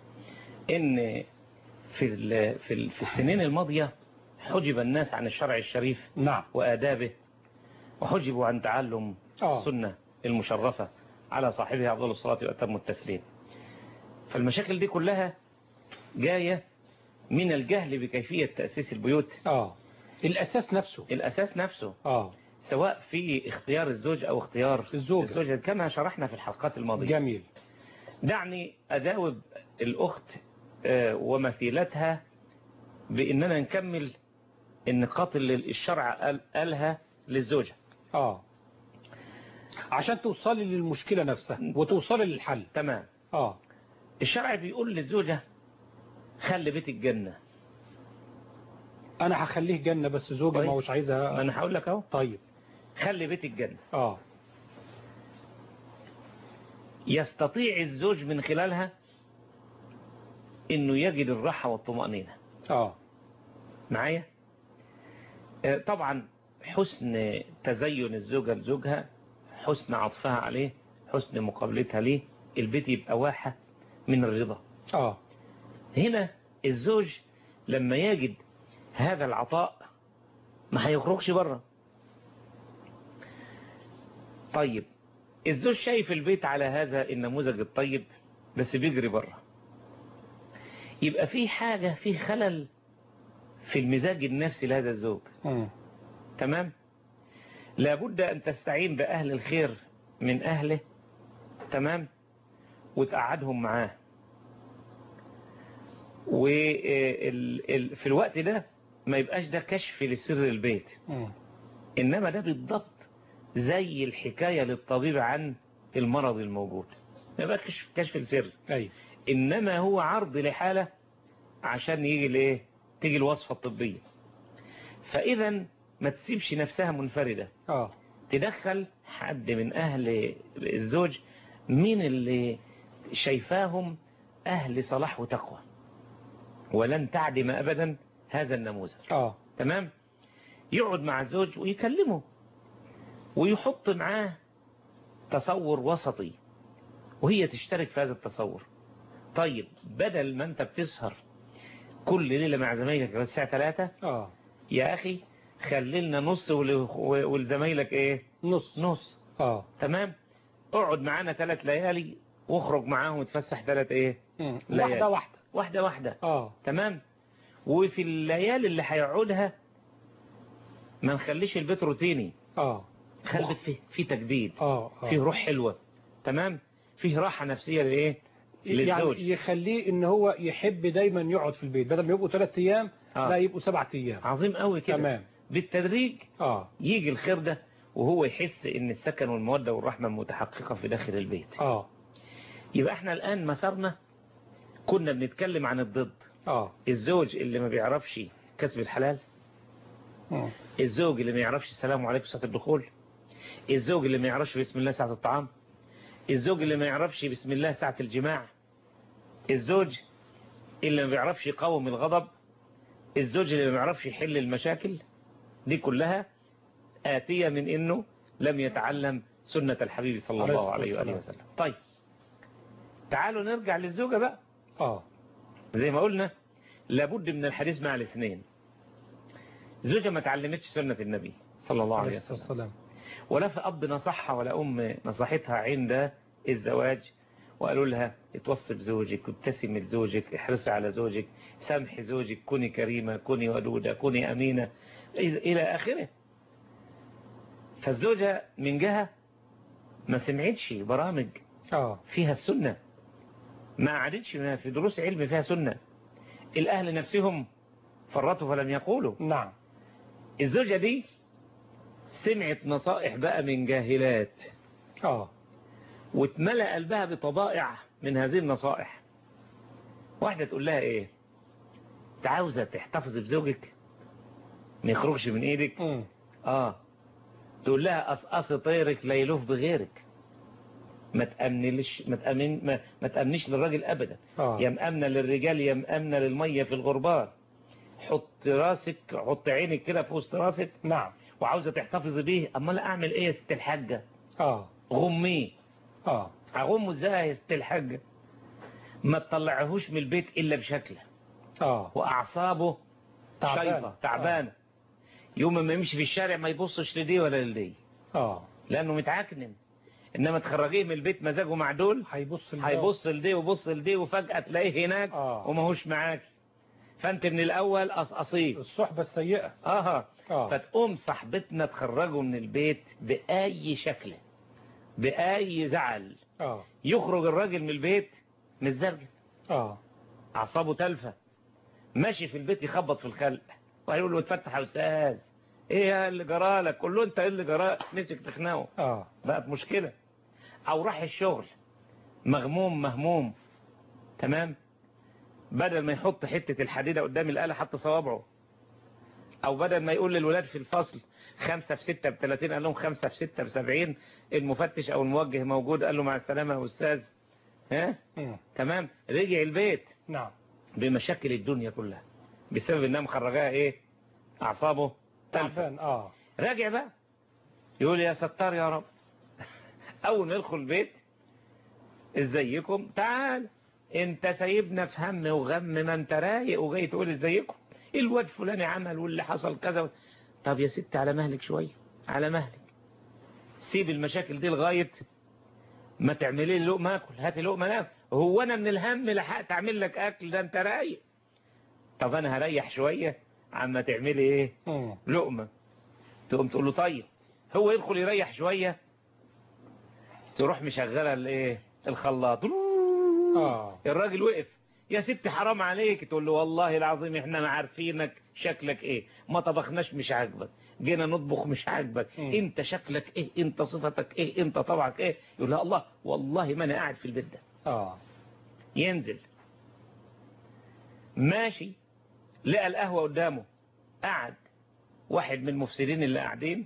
[SPEAKER 2] ان في ال- في ال- في السنين الماضية حجب الناس عن الشرع الشريف
[SPEAKER 1] نعم
[SPEAKER 2] وآدابه وحجبوا عن تعلم
[SPEAKER 1] آه.
[SPEAKER 2] السنة المشرفة على صاحبها أفضل الصلاة وأتم التسليم فالمشاكل دي كلها جاية من الجهل بكيفية تأسيس البيوت
[SPEAKER 1] اه الاساس نفسه
[SPEAKER 2] الأساس نفسه
[SPEAKER 1] اه
[SPEAKER 2] سواء في اختيار الزوج أو اختيار
[SPEAKER 1] الزوجة.
[SPEAKER 2] الزوجة كما شرحنا في الحلقات الماضية
[SPEAKER 1] جميل
[SPEAKER 2] دعني أجاوب الأخت آه، ومثيلتها بأننا نكمل النقاط اللي الشرع قال- قالها للزوجة
[SPEAKER 1] اه عشان توصلي للمشكلة نفسها وتوصلي للحل
[SPEAKER 2] تمام
[SPEAKER 1] اه
[SPEAKER 2] الشرع بيقول للزوجة خلي بيتك جنة
[SPEAKER 1] انا هخليه جنة بس زوجي ما
[SPEAKER 2] كويس.
[SPEAKER 1] هوش
[SPEAKER 2] ما
[SPEAKER 1] عايزها
[SPEAKER 2] أنا هقول لك أهو
[SPEAKER 1] طيب
[SPEAKER 2] خلي بيتك جنة
[SPEAKER 1] اه
[SPEAKER 2] يستطيع الزوج من خلالها انه يجد الراحة والطمأنينة
[SPEAKER 1] اه
[SPEAKER 2] معايا آه، طبعا حسن تزين الزوجة لزوجها حسن عطفها عليه حسن مقابلتها ليه البيت يبقى واحة من الرضا
[SPEAKER 1] اه
[SPEAKER 2] هنا الزوج لما يجد هذا العطاء ما هيخرجش بره طيب الزوج شايف البيت على هذا النموذج الطيب بس بيجري بره يبقى في حاجة في خلل في المزاج النفسي لهذا الزوج
[SPEAKER 1] مم.
[SPEAKER 2] تمام لابد أن تستعين بأهل الخير من أهله تمام وتقعدهم معاه وفي الوقت ده ما يبقاش ده كشف لسر البيت
[SPEAKER 1] مم.
[SPEAKER 2] إنما ده بالضبط زي الحكاية للطبيب عن المرض الموجود ما يبقى كشف, كشف السر
[SPEAKER 1] ايوه
[SPEAKER 2] إنما هو عرض لحالة عشان يجي لإيه تيجي الوصفة الطبية فإذا ما تسيبش نفسها منفردة
[SPEAKER 1] اه
[SPEAKER 2] تدخل حد من أهل الزوج مين اللي شايفاهم أهل صلاح وتقوى ولن تعدم أبدا هذا النموذج
[SPEAKER 1] اه
[SPEAKER 2] تمام يقعد مع الزوج ويكلمه ويحط معاه تصور وسطي وهي تشترك في هذا التصور طيب بدل ما انت بتسهر كل ليلة مع زمايلك لغاية الساعة 3
[SPEAKER 1] اه
[SPEAKER 2] يا أخي خلي لنا نص ول- ولزمايلك ايه
[SPEAKER 1] نص
[SPEAKER 2] نص
[SPEAKER 1] اه
[SPEAKER 2] تمام اقعد معانا ثلاث ليالي واخرج معاهم وتفسح ثلاث ايه
[SPEAKER 1] مم.
[SPEAKER 2] ليالي.
[SPEAKER 1] واحدة واحدة
[SPEAKER 2] واحدة واحدة
[SPEAKER 1] اه
[SPEAKER 2] تمام وفي الليالي اللي هيقعدها ما نخليش البيت روتيني
[SPEAKER 1] اه
[SPEAKER 2] خلي البيت فيه في تجديد
[SPEAKER 1] اه اه
[SPEAKER 2] فيه روح حلوة تمام فيه راحة نفسية لإيه للزوج
[SPEAKER 1] يعني يخليه ان هو يحب دايما يقعد في البيت بدل ما يبقوا ثلاث ايام
[SPEAKER 2] آه.
[SPEAKER 1] لا يبقوا سبعة ايام
[SPEAKER 2] عظيم قوي كده
[SPEAKER 1] تمام
[SPEAKER 2] بالتدريج
[SPEAKER 1] اه
[SPEAKER 2] يجي الخير ده وهو يحس ان السكن والمودة والرحمة متحققة في داخل البيت
[SPEAKER 1] اه
[SPEAKER 2] يبقى احنا الآن مسارنا كنا بنتكلم عن الضد
[SPEAKER 1] اه
[SPEAKER 2] الزوج اللي ما بيعرفش كسب الحلال
[SPEAKER 1] مم.
[SPEAKER 2] الزوج اللي ما يعرفش السلام عليكم ساعة الدخول الزوج اللي ما يعرفش بسم الله ساعة الطعام الزوج اللي ما يعرفش بسم الله ساعة الجماع الزوج اللي ما بيعرفش يقاوم الغضب الزوج اللي ما بيعرفش يحل المشاكل دي كلها آتية من انه لم يتعلم سنة الحبيب صلى
[SPEAKER 1] عليه
[SPEAKER 2] الله
[SPEAKER 1] الصلاة
[SPEAKER 2] عليه وآله
[SPEAKER 1] والسلام.
[SPEAKER 2] وسلم طيب تعالوا نرجع للزوجة بقى
[SPEAKER 1] اه
[SPEAKER 2] زي ما قلنا لابد من الحديث مع الاثنين زوجة ما تعلمتش سنة النبي صلى الله عليه
[SPEAKER 1] عليه الصلاة
[SPEAKER 2] وسلم
[SPEAKER 1] والسلام
[SPEAKER 2] ولا في أب نصحها ولا أم نصحتها عند الزواج وقالوا لها اتوصي بزوجك ابتسمي لزوجك احرصي على زوجك سامحي زوجك كوني كريمة كوني ودودة كوني أمينة إلى آخره فالزوجة من جهة ما سمعتش برامج
[SPEAKER 1] اه
[SPEAKER 2] فيها السنة ما عادتش في دروس علم فيها سنة الأهل نفسهم فرطوا فلم يقولوا
[SPEAKER 1] نعم
[SPEAKER 2] الزوجة دي سمعت نصائح بقى من جاهلات
[SPEAKER 1] اه
[SPEAKER 2] واتملأ قلبها بطبائع من هذه النصائح واحدة تقول لها ايه انت عاوزة تحتفظ بزوجك ما يخرجش من ايدك
[SPEAKER 1] مم.
[SPEAKER 2] اه تقول لها قصقص طيرك لا يلوف بغيرك ما تأمنلش ما تأمن ما, ما تأمنيش للراجل ابدا
[SPEAKER 1] اه
[SPEAKER 2] يا مأمنة للرجال يا مأمنة للمية في الغربان حط راسك حط عينك كده في وسط راسك
[SPEAKER 1] نعم
[SPEAKER 2] وعاوزة تحتفظ بيه امال اعمل ايه يا ست الحاجة
[SPEAKER 1] اه
[SPEAKER 2] غميه
[SPEAKER 1] اه
[SPEAKER 2] اغمه ازاي يا ست الحاجة ما تطلعهوش من البيت الا بشكله
[SPEAKER 1] اه
[SPEAKER 2] واعصابه
[SPEAKER 1] تعبان.
[SPEAKER 2] شيطة تعبانة يوم ما يمشي في الشارع ما يبصش لدي ولا لدي
[SPEAKER 1] اه
[SPEAKER 2] لانه متعكنن انما تخرجيه من البيت مزاجه معدول
[SPEAKER 1] هيبص لده.
[SPEAKER 2] هيبص لدي وبص لدي وفجأة تلاقيه هناك
[SPEAKER 1] آه.
[SPEAKER 2] وماهوش معاك فانت من الاول قصقصيه
[SPEAKER 1] الصحبة السيئة
[SPEAKER 2] اه
[SPEAKER 1] اه
[SPEAKER 2] فتقوم صاحبتنا تخرجه من البيت بأي شكل بأي زعل
[SPEAKER 1] اه
[SPEAKER 2] يخرج الراجل من البيت متزرجن
[SPEAKER 1] اه
[SPEAKER 2] أعصابه تلفة ماشي في البيت يخبط في الخلق وهيقول له اتفتح يا أستاذ ايه اللي جرالك قول له انت ايه اللي جرالك مسك تخنقه
[SPEAKER 1] اه
[SPEAKER 2] بقت مشكلة او راح الشغل مغموم مهموم تمام بدل ما يحط حتة الحديدة قدام الآلة حط صوابعه او بدل ما يقول للولاد في الفصل خمسة في ستة بثلاثين قال لهم خمسة في ستة بسبعين المفتش او الموجه موجود قال له مع السلامة يا أستاذ ها
[SPEAKER 1] مم.
[SPEAKER 2] تمام رجع البيت
[SPEAKER 1] نعم
[SPEAKER 2] بمشاكل الدنيا كلها بسبب انها مخرجاها ايه اعصابه تلفة
[SPEAKER 1] تعبان اه
[SPEAKER 2] راجع بقى يقول يا ستار يا رب اول ما يدخل البيت ازيكم تعال انت سايبنا في هم وغم ما انت رايق وجاي تقول ازيكم الواد فلاني عمل واللي حصل كذا طب يا ست على مهلك شوية على مهلك سيب المشاكل دي لغاية ما تعملي لي لقمة اكل هاتي لقمة ناكل هو انا من الهم لحقت اعمل لك اكل ده انت رايق طب انا هريح شوية عما تعملي ايه
[SPEAKER 1] مم.
[SPEAKER 2] لقمة تقوم تقول له طيب هو يدخل يريح شوية تروح مشغلة الايه الخلاط
[SPEAKER 1] اه
[SPEAKER 2] الراجل وقف يا ست حرام عليك تقول له والله العظيم احنا ما عارفينك شكلك ايه ما طبخناش مش عاجبك جينا نطبخ مش عاجبك
[SPEAKER 1] مم.
[SPEAKER 2] انت شكلك ايه انت صفتك ايه انت طبعك ايه يقول لها الله والله ما انا قاعد في البيت ده
[SPEAKER 1] اه
[SPEAKER 2] ينزل ماشي لقى القهوة قدامه قعد واحد من المفسدين اللي قاعدين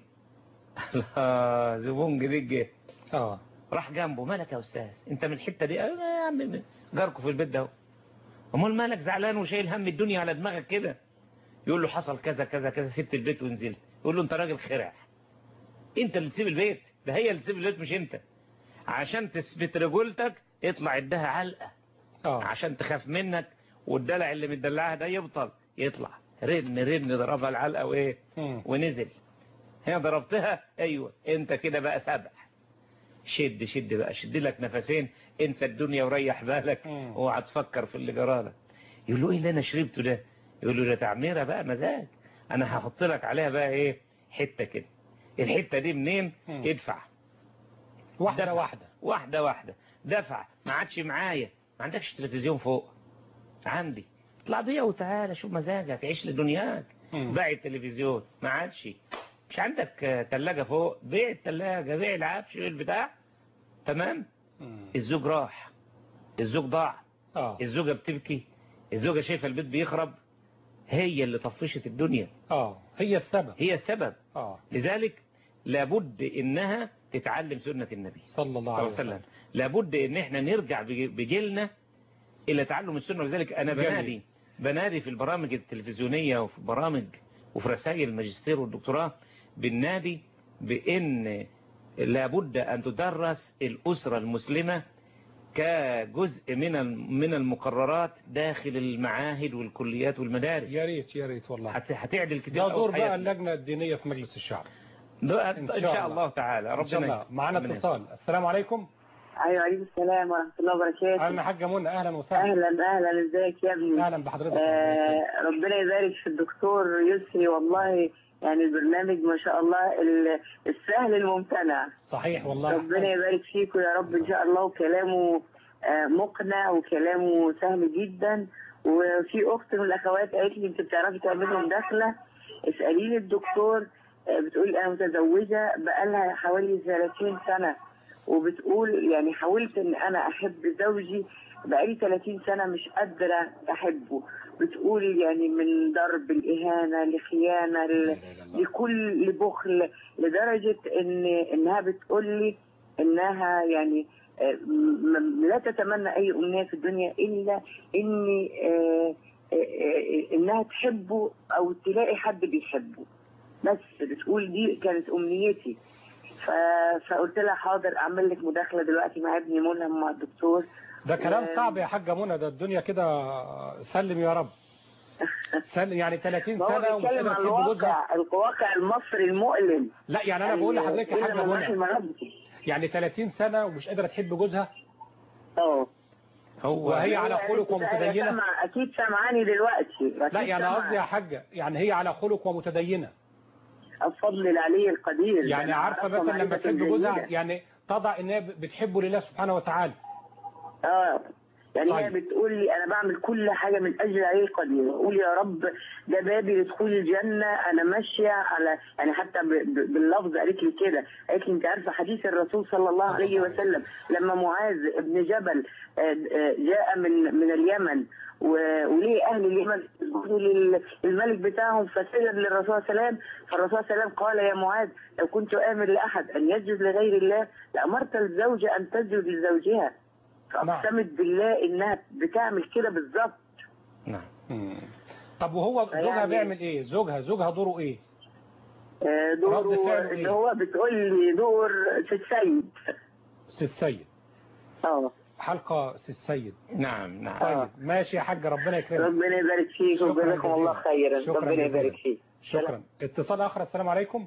[SPEAKER 2] الله زبون جديد جه
[SPEAKER 1] اه
[SPEAKER 2] راح جنبه مالك يا استاذ انت من الحته دي قال له يا عم جاركم في البيت ده امال مالك زعلان وشايل هم الدنيا على دماغك كده يقول له حصل كذا كذا كذا سبت البيت ونزلت يقول له انت راجل خرع انت اللي تسيب البيت ده هي اللي تسيب البيت مش انت عشان تثبت رجولتك اطلع ادها علقه
[SPEAKER 1] اه
[SPEAKER 2] عشان تخاف منك والدلع اللي متدلعها ده يبطل يطلع رن رن ضربها العلقه وايه
[SPEAKER 1] مم.
[SPEAKER 2] ونزل هنا ضربتها ايوه انت كده بقى سبع شد شد بقى شد لك نفسين انسى الدنيا وريح بالك
[SPEAKER 1] مم.
[SPEAKER 2] اوعى تفكر في اللي جرالك يقول له ايه اللي انا شربته ده يقول له ده تعميره بقى مزاج انا هحط لك عليها بقى ايه حته كده الحته دي منين
[SPEAKER 1] مم.
[SPEAKER 2] ادفع
[SPEAKER 1] واحدة
[SPEAKER 2] دفع.
[SPEAKER 1] واحدة
[SPEAKER 2] واحده واحده دفع ما عادش معايا ما عندكش تلفزيون فوق عندي اطلع بيها وتعالى شوف مزاجك عيش لدنياك
[SPEAKER 1] مم.
[SPEAKER 2] باع التلفزيون ما عادش مش عندك آه، تلاجة فوق بيع التلاجة بيع العفش بيع البتاع تمام
[SPEAKER 1] مم.
[SPEAKER 2] الزوج راح الزوج ضاع
[SPEAKER 1] اه
[SPEAKER 2] الزوجة بتبكي الزوجة شايفة البيت بيخرب هي اللي طفشت الدنيا
[SPEAKER 1] اه هي السبب
[SPEAKER 2] هي السبب
[SPEAKER 1] اه
[SPEAKER 2] لذلك لابد انها تتعلم سنة النبي
[SPEAKER 1] صلى الله
[SPEAKER 2] صلى
[SPEAKER 1] عليه
[SPEAKER 2] الله عليه
[SPEAKER 1] وسلم
[SPEAKER 2] وسلم لابد ان احنا نرجع بج- بجيلنا الى تعلم السنة ولذلك انا
[SPEAKER 1] جميل.
[SPEAKER 2] بنادي بنادي في البرامج التلفزيونية وفي البرامج وفي رسائل الماجستير والدكتوراه بالنادي بان لابد ان تدرس الاسرة المسلمة كجزء من الم- من المقررات داخل المعاهد والكليات والمدارس
[SPEAKER 1] يا ريت يا ريت والله
[SPEAKER 2] هت- هتعدل كتير
[SPEAKER 1] ده
[SPEAKER 2] أوي
[SPEAKER 1] دور
[SPEAKER 2] في
[SPEAKER 1] بقى
[SPEAKER 2] حياتنا.
[SPEAKER 1] اللجنة الدينية في مجلس الشعب
[SPEAKER 2] ده
[SPEAKER 1] إن
[SPEAKER 2] ان
[SPEAKER 1] شاء
[SPEAKER 2] شاء
[SPEAKER 1] الله.
[SPEAKER 2] الله تعالى
[SPEAKER 1] ان شاء
[SPEAKER 2] ربنا
[SPEAKER 1] الله معانا
[SPEAKER 2] ربنا
[SPEAKER 1] اتصال السلام عليكم
[SPEAKER 8] ايوه عليكم السلام ورحمه الله وبركاته
[SPEAKER 1] اهلا حاجة منى اهلا وسهلا
[SPEAKER 8] اهلا اهلا ازيك يا ابني
[SPEAKER 1] اهلا بحضرتك
[SPEAKER 8] آه ربنا يبارك في الدكتور يسري والله يعني البرنامج ما شاء الله ال- السهل الممتنع
[SPEAKER 1] صحيح والله
[SPEAKER 8] ربنا يبارك فيكم يا رب ان شاء الله وكلامه آه، مقنع وكلامه سهل جدا وفي اخت من الاخوات قالت لي انت بتعرفي تعملي مداخله اسالي لي الدكتور آه، بتقول انا متزوجه بقالها حوالي 30 سنه وبتقول يعني حاولت ان انا احب زوجي بقالي 30 سنه مش قادره احبه بتقول يعني من ضرب الاهانه لخيانه ل- لكل لبخل لدرجه ان انها بتقول لي انها يعني آه، م- م- لا تتمنى اي امنيه في الدنيا الا اني آه، آه، آه، انها تحبه او تلاقي حد بيحبه بس بتقول دي كانت امنيتي ف- فقلت لها حاضر اعمل لك مداخله دلوقتي مع ابني ملهم مع الدكتور
[SPEAKER 1] ده كلام
[SPEAKER 8] آه.
[SPEAKER 1] صعب يا حاجة منى ده الدنيا كده سلم يا رب سلم يعني 30
[SPEAKER 8] ما
[SPEAKER 1] سنة
[SPEAKER 8] هو
[SPEAKER 1] ومش
[SPEAKER 8] بيتكلم
[SPEAKER 1] قادرة
[SPEAKER 8] عن
[SPEAKER 1] تحب جوزها
[SPEAKER 8] الواقع الواقع المصري المؤلم
[SPEAKER 1] لا يعني انا بقول لحضرتك يا
[SPEAKER 8] إلا
[SPEAKER 1] حاجة
[SPEAKER 8] من رحم
[SPEAKER 1] منى
[SPEAKER 8] ربي.
[SPEAKER 1] يعني 30 سنة ومش قادرة تحب جوزها
[SPEAKER 8] اه
[SPEAKER 2] هو
[SPEAKER 1] وهي على خلق
[SPEAKER 8] هي
[SPEAKER 1] ومتدينة
[SPEAKER 8] سامعة- اكيد سامعاني دلوقتي
[SPEAKER 1] لا
[SPEAKER 8] أكيد
[SPEAKER 1] يعني
[SPEAKER 8] سامعة.
[SPEAKER 1] قصدي يا حاجة يعني هي على خلق ومتدينة
[SPEAKER 8] الفضل العلي القدير
[SPEAKER 1] يعني
[SPEAKER 8] أنا
[SPEAKER 1] عارفة
[SPEAKER 8] أعرفها
[SPEAKER 1] مثلا لما
[SPEAKER 8] معرفة
[SPEAKER 1] تحب جوزها
[SPEAKER 8] جيدة.
[SPEAKER 1] يعني تضع ان هي بتحبه لله سبحانه وتعالى
[SPEAKER 8] اه يعني
[SPEAKER 1] طيب.
[SPEAKER 8] هي بتقول لي انا بعمل كل حاجه من اجل العلي القدير بقول يا رب ده بابي لدخول الجنه انا ماشيه على يعني حتى ب- ب- باللفظ قالت لي كده قالت لي انت عارفه حديث الرسول صلى الله
[SPEAKER 1] صلى
[SPEAKER 8] عليه
[SPEAKER 1] الله عليه
[SPEAKER 8] وسلم لما معاذ بن جبل آه، آه، جاء من من اليمن و- وليه اهل اليمن يسجدوا لل- للملك بتاعهم فسجد للرسول صلى الله عليه وسلم فالرسول صلى الله عليه وسلم قال يا معاذ لو كنت امر لاحد ان يسجد لغير الله لامرت الزوجه ان تسجد لزوجها فاقسمت بالله انها بتعمل كده بالظبط
[SPEAKER 2] نعم
[SPEAKER 1] مم. طب وهو زوجها
[SPEAKER 8] يعني-
[SPEAKER 1] بيعمل ايه زوجها زوجها دوره ايه
[SPEAKER 8] آه،
[SPEAKER 1] رد
[SPEAKER 8] دوره
[SPEAKER 1] فعله إيه؟
[SPEAKER 8] اللي هو بتقول لي دور في السيد
[SPEAKER 1] سي السيد
[SPEAKER 8] اه
[SPEAKER 1] حلقة سي السيد
[SPEAKER 2] نعم نعم
[SPEAKER 1] طيب ماشي يا حاج ربنا يكرمك
[SPEAKER 8] ربنا يبارك فيك
[SPEAKER 1] شكراً
[SPEAKER 8] وجزاكم
[SPEAKER 1] جزيلاً.
[SPEAKER 8] الله خيرا
[SPEAKER 1] شكراً
[SPEAKER 8] ربنا
[SPEAKER 1] جزيلاً.
[SPEAKER 8] يبارك فيك
[SPEAKER 1] شكرا اتصال اخر السلام عليكم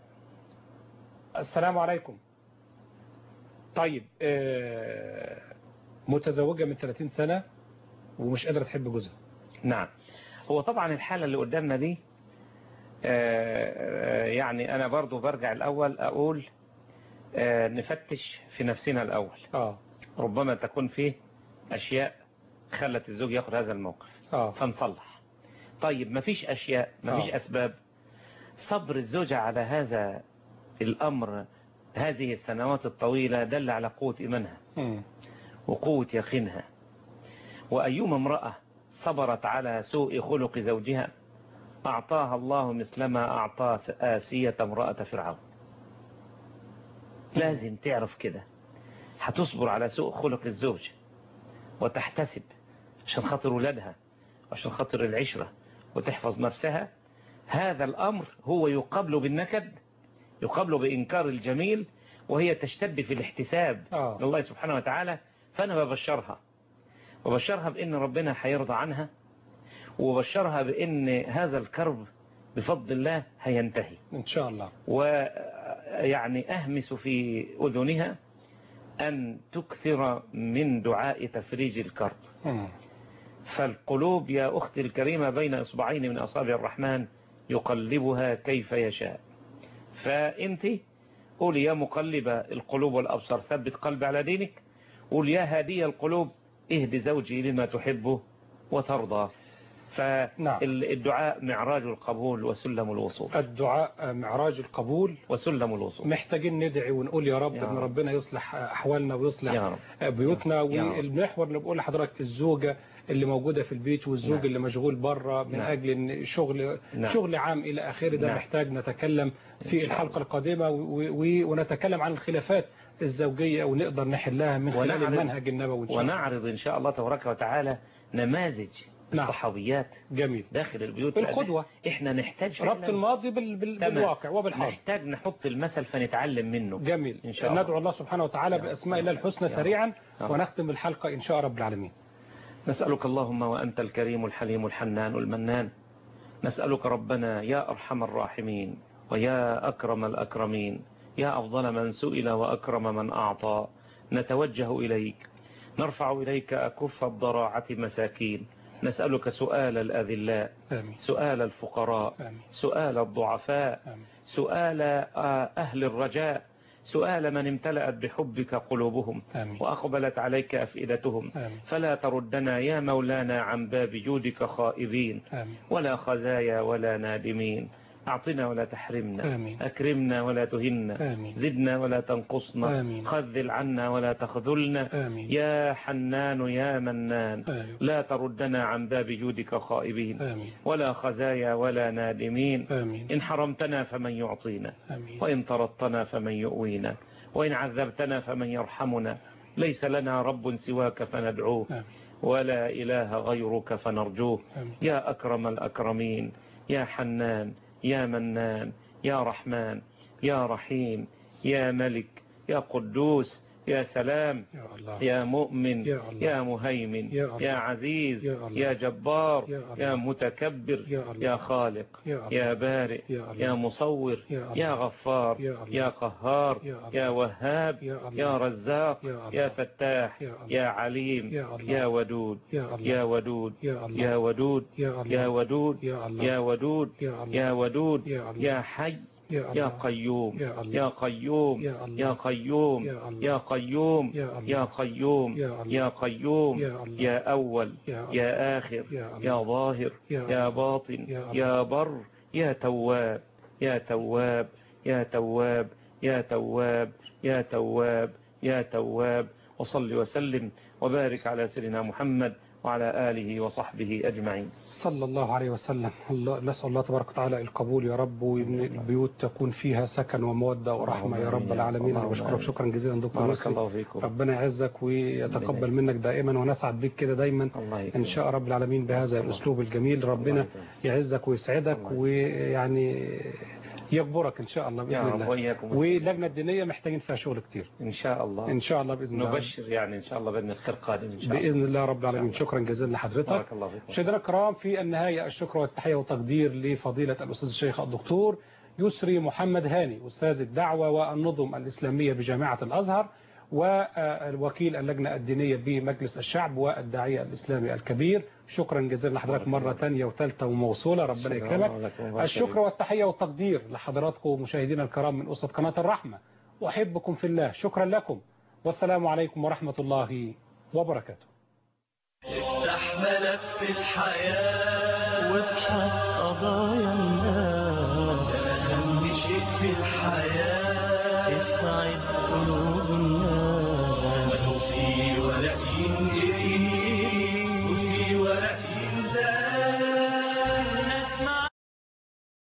[SPEAKER 1] السلام عليكم طيب آه، متزوجة من 30 سنة ومش قادرة تحب جوزها
[SPEAKER 2] نعم هو طبعا الحالة اللي قدامنا دي آه، آه، يعني أنا برضو برجع الأول أقول آه، نفتش في نفسنا الأول
[SPEAKER 1] اه
[SPEAKER 2] ربما تكون فيه أشياء خلت الزوج ياخد هذا الموقف
[SPEAKER 1] اه
[SPEAKER 2] فنصلح طيب مفيش أشياء مفيش
[SPEAKER 1] آه.
[SPEAKER 2] أسباب صبر الزوجة على هذا الأمر هذه السنوات الطويلة دل على قوة إيمانها
[SPEAKER 1] مم.
[SPEAKER 2] وقوة يقينها وأيما امرأة صبرت على سوء خلق زوجها أعطاها الله مثلما أعطى آسية امرأة فرعون لازم تعرف كده هتصبر على سوء خلق الزوج وتحتسب عشان خاطر ولادها وعشان خاطر العشرة وتحفظ نفسها هذا الأمر هو يقابل بالنكد يقابل بإنكار الجميل وهي تشتد في الاحتساب
[SPEAKER 1] آه.
[SPEAKER 2] لله سبحانه وتعالى فأنا ببشرها وبشرها بأن ربنا هيرضى عنها وبشرها بأن هذا الكرب بفضل الله هينتهي
[SPEAKER 1] إن شاء الله
[SPEAKER 2] ويعني أهمس في أذنها أن تكثر من دعاء تفريج الكرب
[SPEAKER 1] مم.
[SPEAKER 2] فالقلوب يا أختي الكريمة بين إصبعين من أصابع الرحمن يقلبها كيف يشاء فأنت قول يا مقلب القلوب والأبصار ثبت قلبي على دينك قول يا هادي القلوب اهد زوجي لما تحبه وترضى
[SPEAKER 1] نعم.
[SPEAKER 2] فالدعاء معراج القبول وسلم الوصول
[SPEAKER 1] الدعاء معراج القبول
[SPEAKER 2] وسلم الوصول
[SPEAKER 1] محتاجين ندعي ونقول يا رب
[SPEAKER 2] يا
[SPEAKER 1] ان
[SPEAKER 2] رب.
[SPEAKER 1] ربنا يصلح احوالنا ويصلح
[SPEAKER 2] يا رب
[SPEAKER 1] بيوتنا
[SPEAKER 2] يا رب.
[SPEAKER 1] والمحور اللي بقول لحضرتك الزوجة اللي موجودة في البيت والزوج
[SPEAKER 2] نعم.
[SPEAKER 1] اللي مشغول بره من
[SPEAKER 2] نعم.
[SPEAKER 1] أجل إن شغل
[SPEAKER 2] نعم.
[SPEAKER 1] شغل عام إلى آخره ده
[SPEAKER 2] نعم.
[SPEAKER 1] محتاج نتكلم في
[SPEAKER 2] شاء
[SPEAKER 1] الحلقة القادمة و- و- ونتكلم عن الخلافات الزوجية ونقدر نحلها من خلال
[SPEAKER 2] ونعرض-
[SPEAKER 1] المنهج النبوي إن شاء الله.
[SPEAKER 2] ونعرض إن شاء الله تبارك وتعالى نماذج
[SPEAKER 1] نعم.
[SPEAKER 2] الصحابيات
[SPEAKER 1] جميل
[SPEAKER 2] داخل البيوت
[SPEAKER 1] القدوة.
[SPEAKER 2] لأن احنا نحتاج
[SPEAKER 1] ربط
[SPEAKER 2] فعلاً
[SPEAKER 1] الماضي بال... بال...
[SPEAKER 2] تمام.
[SPEAKER 1] بالواقع وبالحاضر
[SPEAKER 2] نحتاج نحط المثل فنتعلم منه
[SPEAKER 1] جميل
[SPEAKER 2] إن شاء الله.
[SPEAKER 1] ندعو الله سبحانه وتعالى
[SPEAKER 2] يا
[SPEAKER 1] بأسماء
[SPEAKER 2] رب.
[SPEAKER 1] الله الحسنى
[SPEAKER 2] يا
[SPEAKER 1] سريعا
[SPEAKER 2] رب.
[SPEAKER 1] ونختم الحلقة إن شاء رب العالمين
[SPEAKER 2] نسألك اللهم وأنت الكريم الحليم الحنان المنان نسألك ربنا يا أرحم الراحمين ويا أكرم الأكرمين يا أفضل من سئل وأكرم من أعطى نتوجه إليك نرفع إليك أكف الضراعة مساكين نسألك سؤال الأذلاء
[SPEAKER 1] آمين
[SPEAKER 2] سؤال الفقراء
[SPEAKER 1] آمين
[SPEAKER 2] سؤال الضعفاء
[SPEAKER 1] آمين
[SPEAKER 2] سؤال آه، أهل الرجاء سؤال من امتلأت بحبك قلوبهم
[SPEAKER 1] آمين
[SPEAKER 2] وأقبلت عليك أفئدتهم
[SPEAKER 1] آمين
[SPEAKER 2] فلا تردنا يا مولانا عن باب جودك خائبين
[SPEAKER 1] آمين
[SPEAKER 2] ولا خزايا ولا نادمين أعطنا ولا تحرمنا
[SPEAKER 1] آمين
[SPEAKER 2] أكرمنا ولا تهنا
[SPEAKER 1] آمين
[SPEAKER 2] زدنا ولا تنقصنا
[SPEAKER 1] آمين.
[SPEAKER 2] خذل عنا ولا تخذلنا
[SPEAKER 1] آمين
[SPEAKER 2] يا حنان يا منان
[SPEAKER 1] آمين
[SPEAKER 2] لا تردنا عن باب جودك خائبين
[SPEAKER 1] آمين
[SPEAKER 2] ولا خزايا ولا نادمين
[SPEAKER 1] آمين
[SPEAKER 2] إن حرمتنا فمن يعطينا
[SPEAKER 1] آمين
[SPEAKER 2] وإن طردتنا فمن يؤوينا وإن عذبتنا فمن يرحمنا ليس لنا رب سواك فندعوه
[SPEAKER 1] آمين
[SPEAKER 2] ولا إله غيرك فنرجوه
[SPEAKER 1] آمين
[SPEAKER 2] يا أكرم الأكرمين يا حنان يا منان يا رحمن يا رحيم يا ملك يا قدوس يا سلام
[SPEAKER 1] يا الله
[SPEAKER 2] يا مؤمن
[SPEAKER 1] يا الله.
[SPEAKER 2] يا مهيمن
[SPEAKER 1] يا الله.
[SPEAKER 2] يا عزيز
[SPEAKER 1] يا الله.
[SPEAKER 2] يا جبار
[SPEAKER 1] يا الله.
[SPEAKER 2] يا متكبر
[SPEAKER 1] يا الله.
[SPEAKER 2] يا خالق
[SPEAKER 1] يا الله
[SPEAKER 2] يا بارئ
[SPEAKER 1] يا الله.
[SPEAKER 2] يا مصور
[SPEAKER 1] يا الله.
[SPEAKER 2] يا غفار
[SPEAKER 1] يا الله.
[SPEAKER 2] يا قهار
[SPEAKER 1] يا الله.
[SPEAKER 2] يا وهاب
[SPEAKER 1] يا الله.
[SPEAKER 2] يا رزاق
[SPEAKER 1] يا الله.
[SPEAKER 2] يا فتاح
[SPEAKER 1] يا الله.
[SPEAKER 2] يا عليم
[SPEAKER 1] يا الله.
[SPEAKER 2] يا ودود
[SPEAKER 1] يا الله
[SPEAKER 2] يا ودود
[SPEAKER 1] يا الله
[SPEAKER 2] يا ودود
[SPEAKER 1] يا الله
[SPEAKER 2] يا ودود
[SPEAKER 1] يا الله
[SPEAKER 2] يا ودود
[SPEAKER 1] يا الله
[SPEAKER 2] يا ودود
[SPEAKER 1] يا الله
[SPEAKER 2] يا حي
[SPEAKER 1] يا
[SPEAKER 2] يا
[SPEAKER 1] الله
[SPEAKER 2] قيوم
[SPEAKER 1] يا الله
[SPEAKER 2] يا قيوم
[SPEAKER 1] يا الله
[SPEAKER 2] يا قيوم
[SPEAKER 1] يا الله
[SPEAKER 2] يا قيوم
[SPEAKER 1] يا الله
[SPEAKER 2] يا قيوم
[SPEAKER 1] يا الله
[SPEAKER 2] يا قيوم
[SPEAKER 1] يا الله
[SPEAKER 2] يا أول
[SPEAKER 1] يا الله
[SPEAKER 2] يا آخر
[SPEAKER 1] يا الله
[SPEAKER 2] يا ظاهر
[SPEAKER 1] يا
[SPEAKER 2] يا
[SPEAKER 1] الله
[SPEAKER 2] باطن
[SPEAKER 1] يا الله
[SPEAKER 2] يا بر يا تواب يا تواب يا تواب يا تواب يا تواب يا تواب وصل وسلم وبارك على سيدنا محمد وعلى آله وصحبه أجمعين
[SPEAKER 1] صلى الله عليه وسلم الله نسأل الله تبارك وتعالى القبول يا رب وإن البيوت تكون فيها سكن ومودة ورحمة يا رب العالمين أنا
[SPEAKER 2] اللهم
[SPEAKER 1] بشكرك
[SPEAKER 2] آمين.
[SPEAKER 1] شكرا جزيلا دكتور
[SPEAKER 2] بارك
[SPEAKER 1] يسري
[SPEAKER 2] الله فيكم
[SPEAKER 1] ربنا يعزك ويتقبل منك دائما ونسعد بك كده دايما
[SPEAKER 2] الله
[SPEAKER 1] إن
[SPEAKER 2] يكرمك.
[SPEAKER 1] شاء رب العالمين بهذا الأسلوب الجميل ربنا
[SPEAKER 2] الله يكرمك.
[SPEAKER 1] يعزك ويسعدك
[SPEAKER 2] الله
[SPEAKER 1] ويعني يجبرك إن شاء الله
[SPEAKER 2] يا
[SPEAKER 1] بإذن
[SPEAKER 2] رب
[SPEAKER 1] الله
[SPEAKER 2] وإياكم
[SPEAKER 1] واللجنة الدينية محتاجين فيها شغل كتير
[SPEAKER 2] إن شاء الله
[SPEAKER 1] إن شاء الله بإذن الله
[SPEAKER 2] نبشر يعني إن شاء الله بأن الخير قادم إن شاء الله
[SPEAKER 1] بإذن الله رب العالمين شكرا جزيلا لحضرتك
[SPEAKER 2] بارك الله فيكم
[SPEAKER 1] مشاهدينا الكرام في النهاية الشكر والتحية والتقدير لفضيلة الأستاذ الشيخ الدكتور يسري محمد هاني أستاذ الدعوة والنظم الإسلامية بجامعة الأزهر والوكيل اللجنة الدينية بمجلس الشعب والداعية الإسلامي الكبير شكرا جزيلا لحضرتك مرة تانية وثالثة وموصولة ربنا يكرمك الشكر والتحية والتقدير لحضراتكم مشاهدينا الكرام من أسرة قناة الرحمة وأحبكم في الله شكرا لكم والسلام عليكم ورحمة الله وبركاته
[SPEAKER 9] افتح ملف الحياة وابحث قضايا الناس ده أهم شيء في الحياة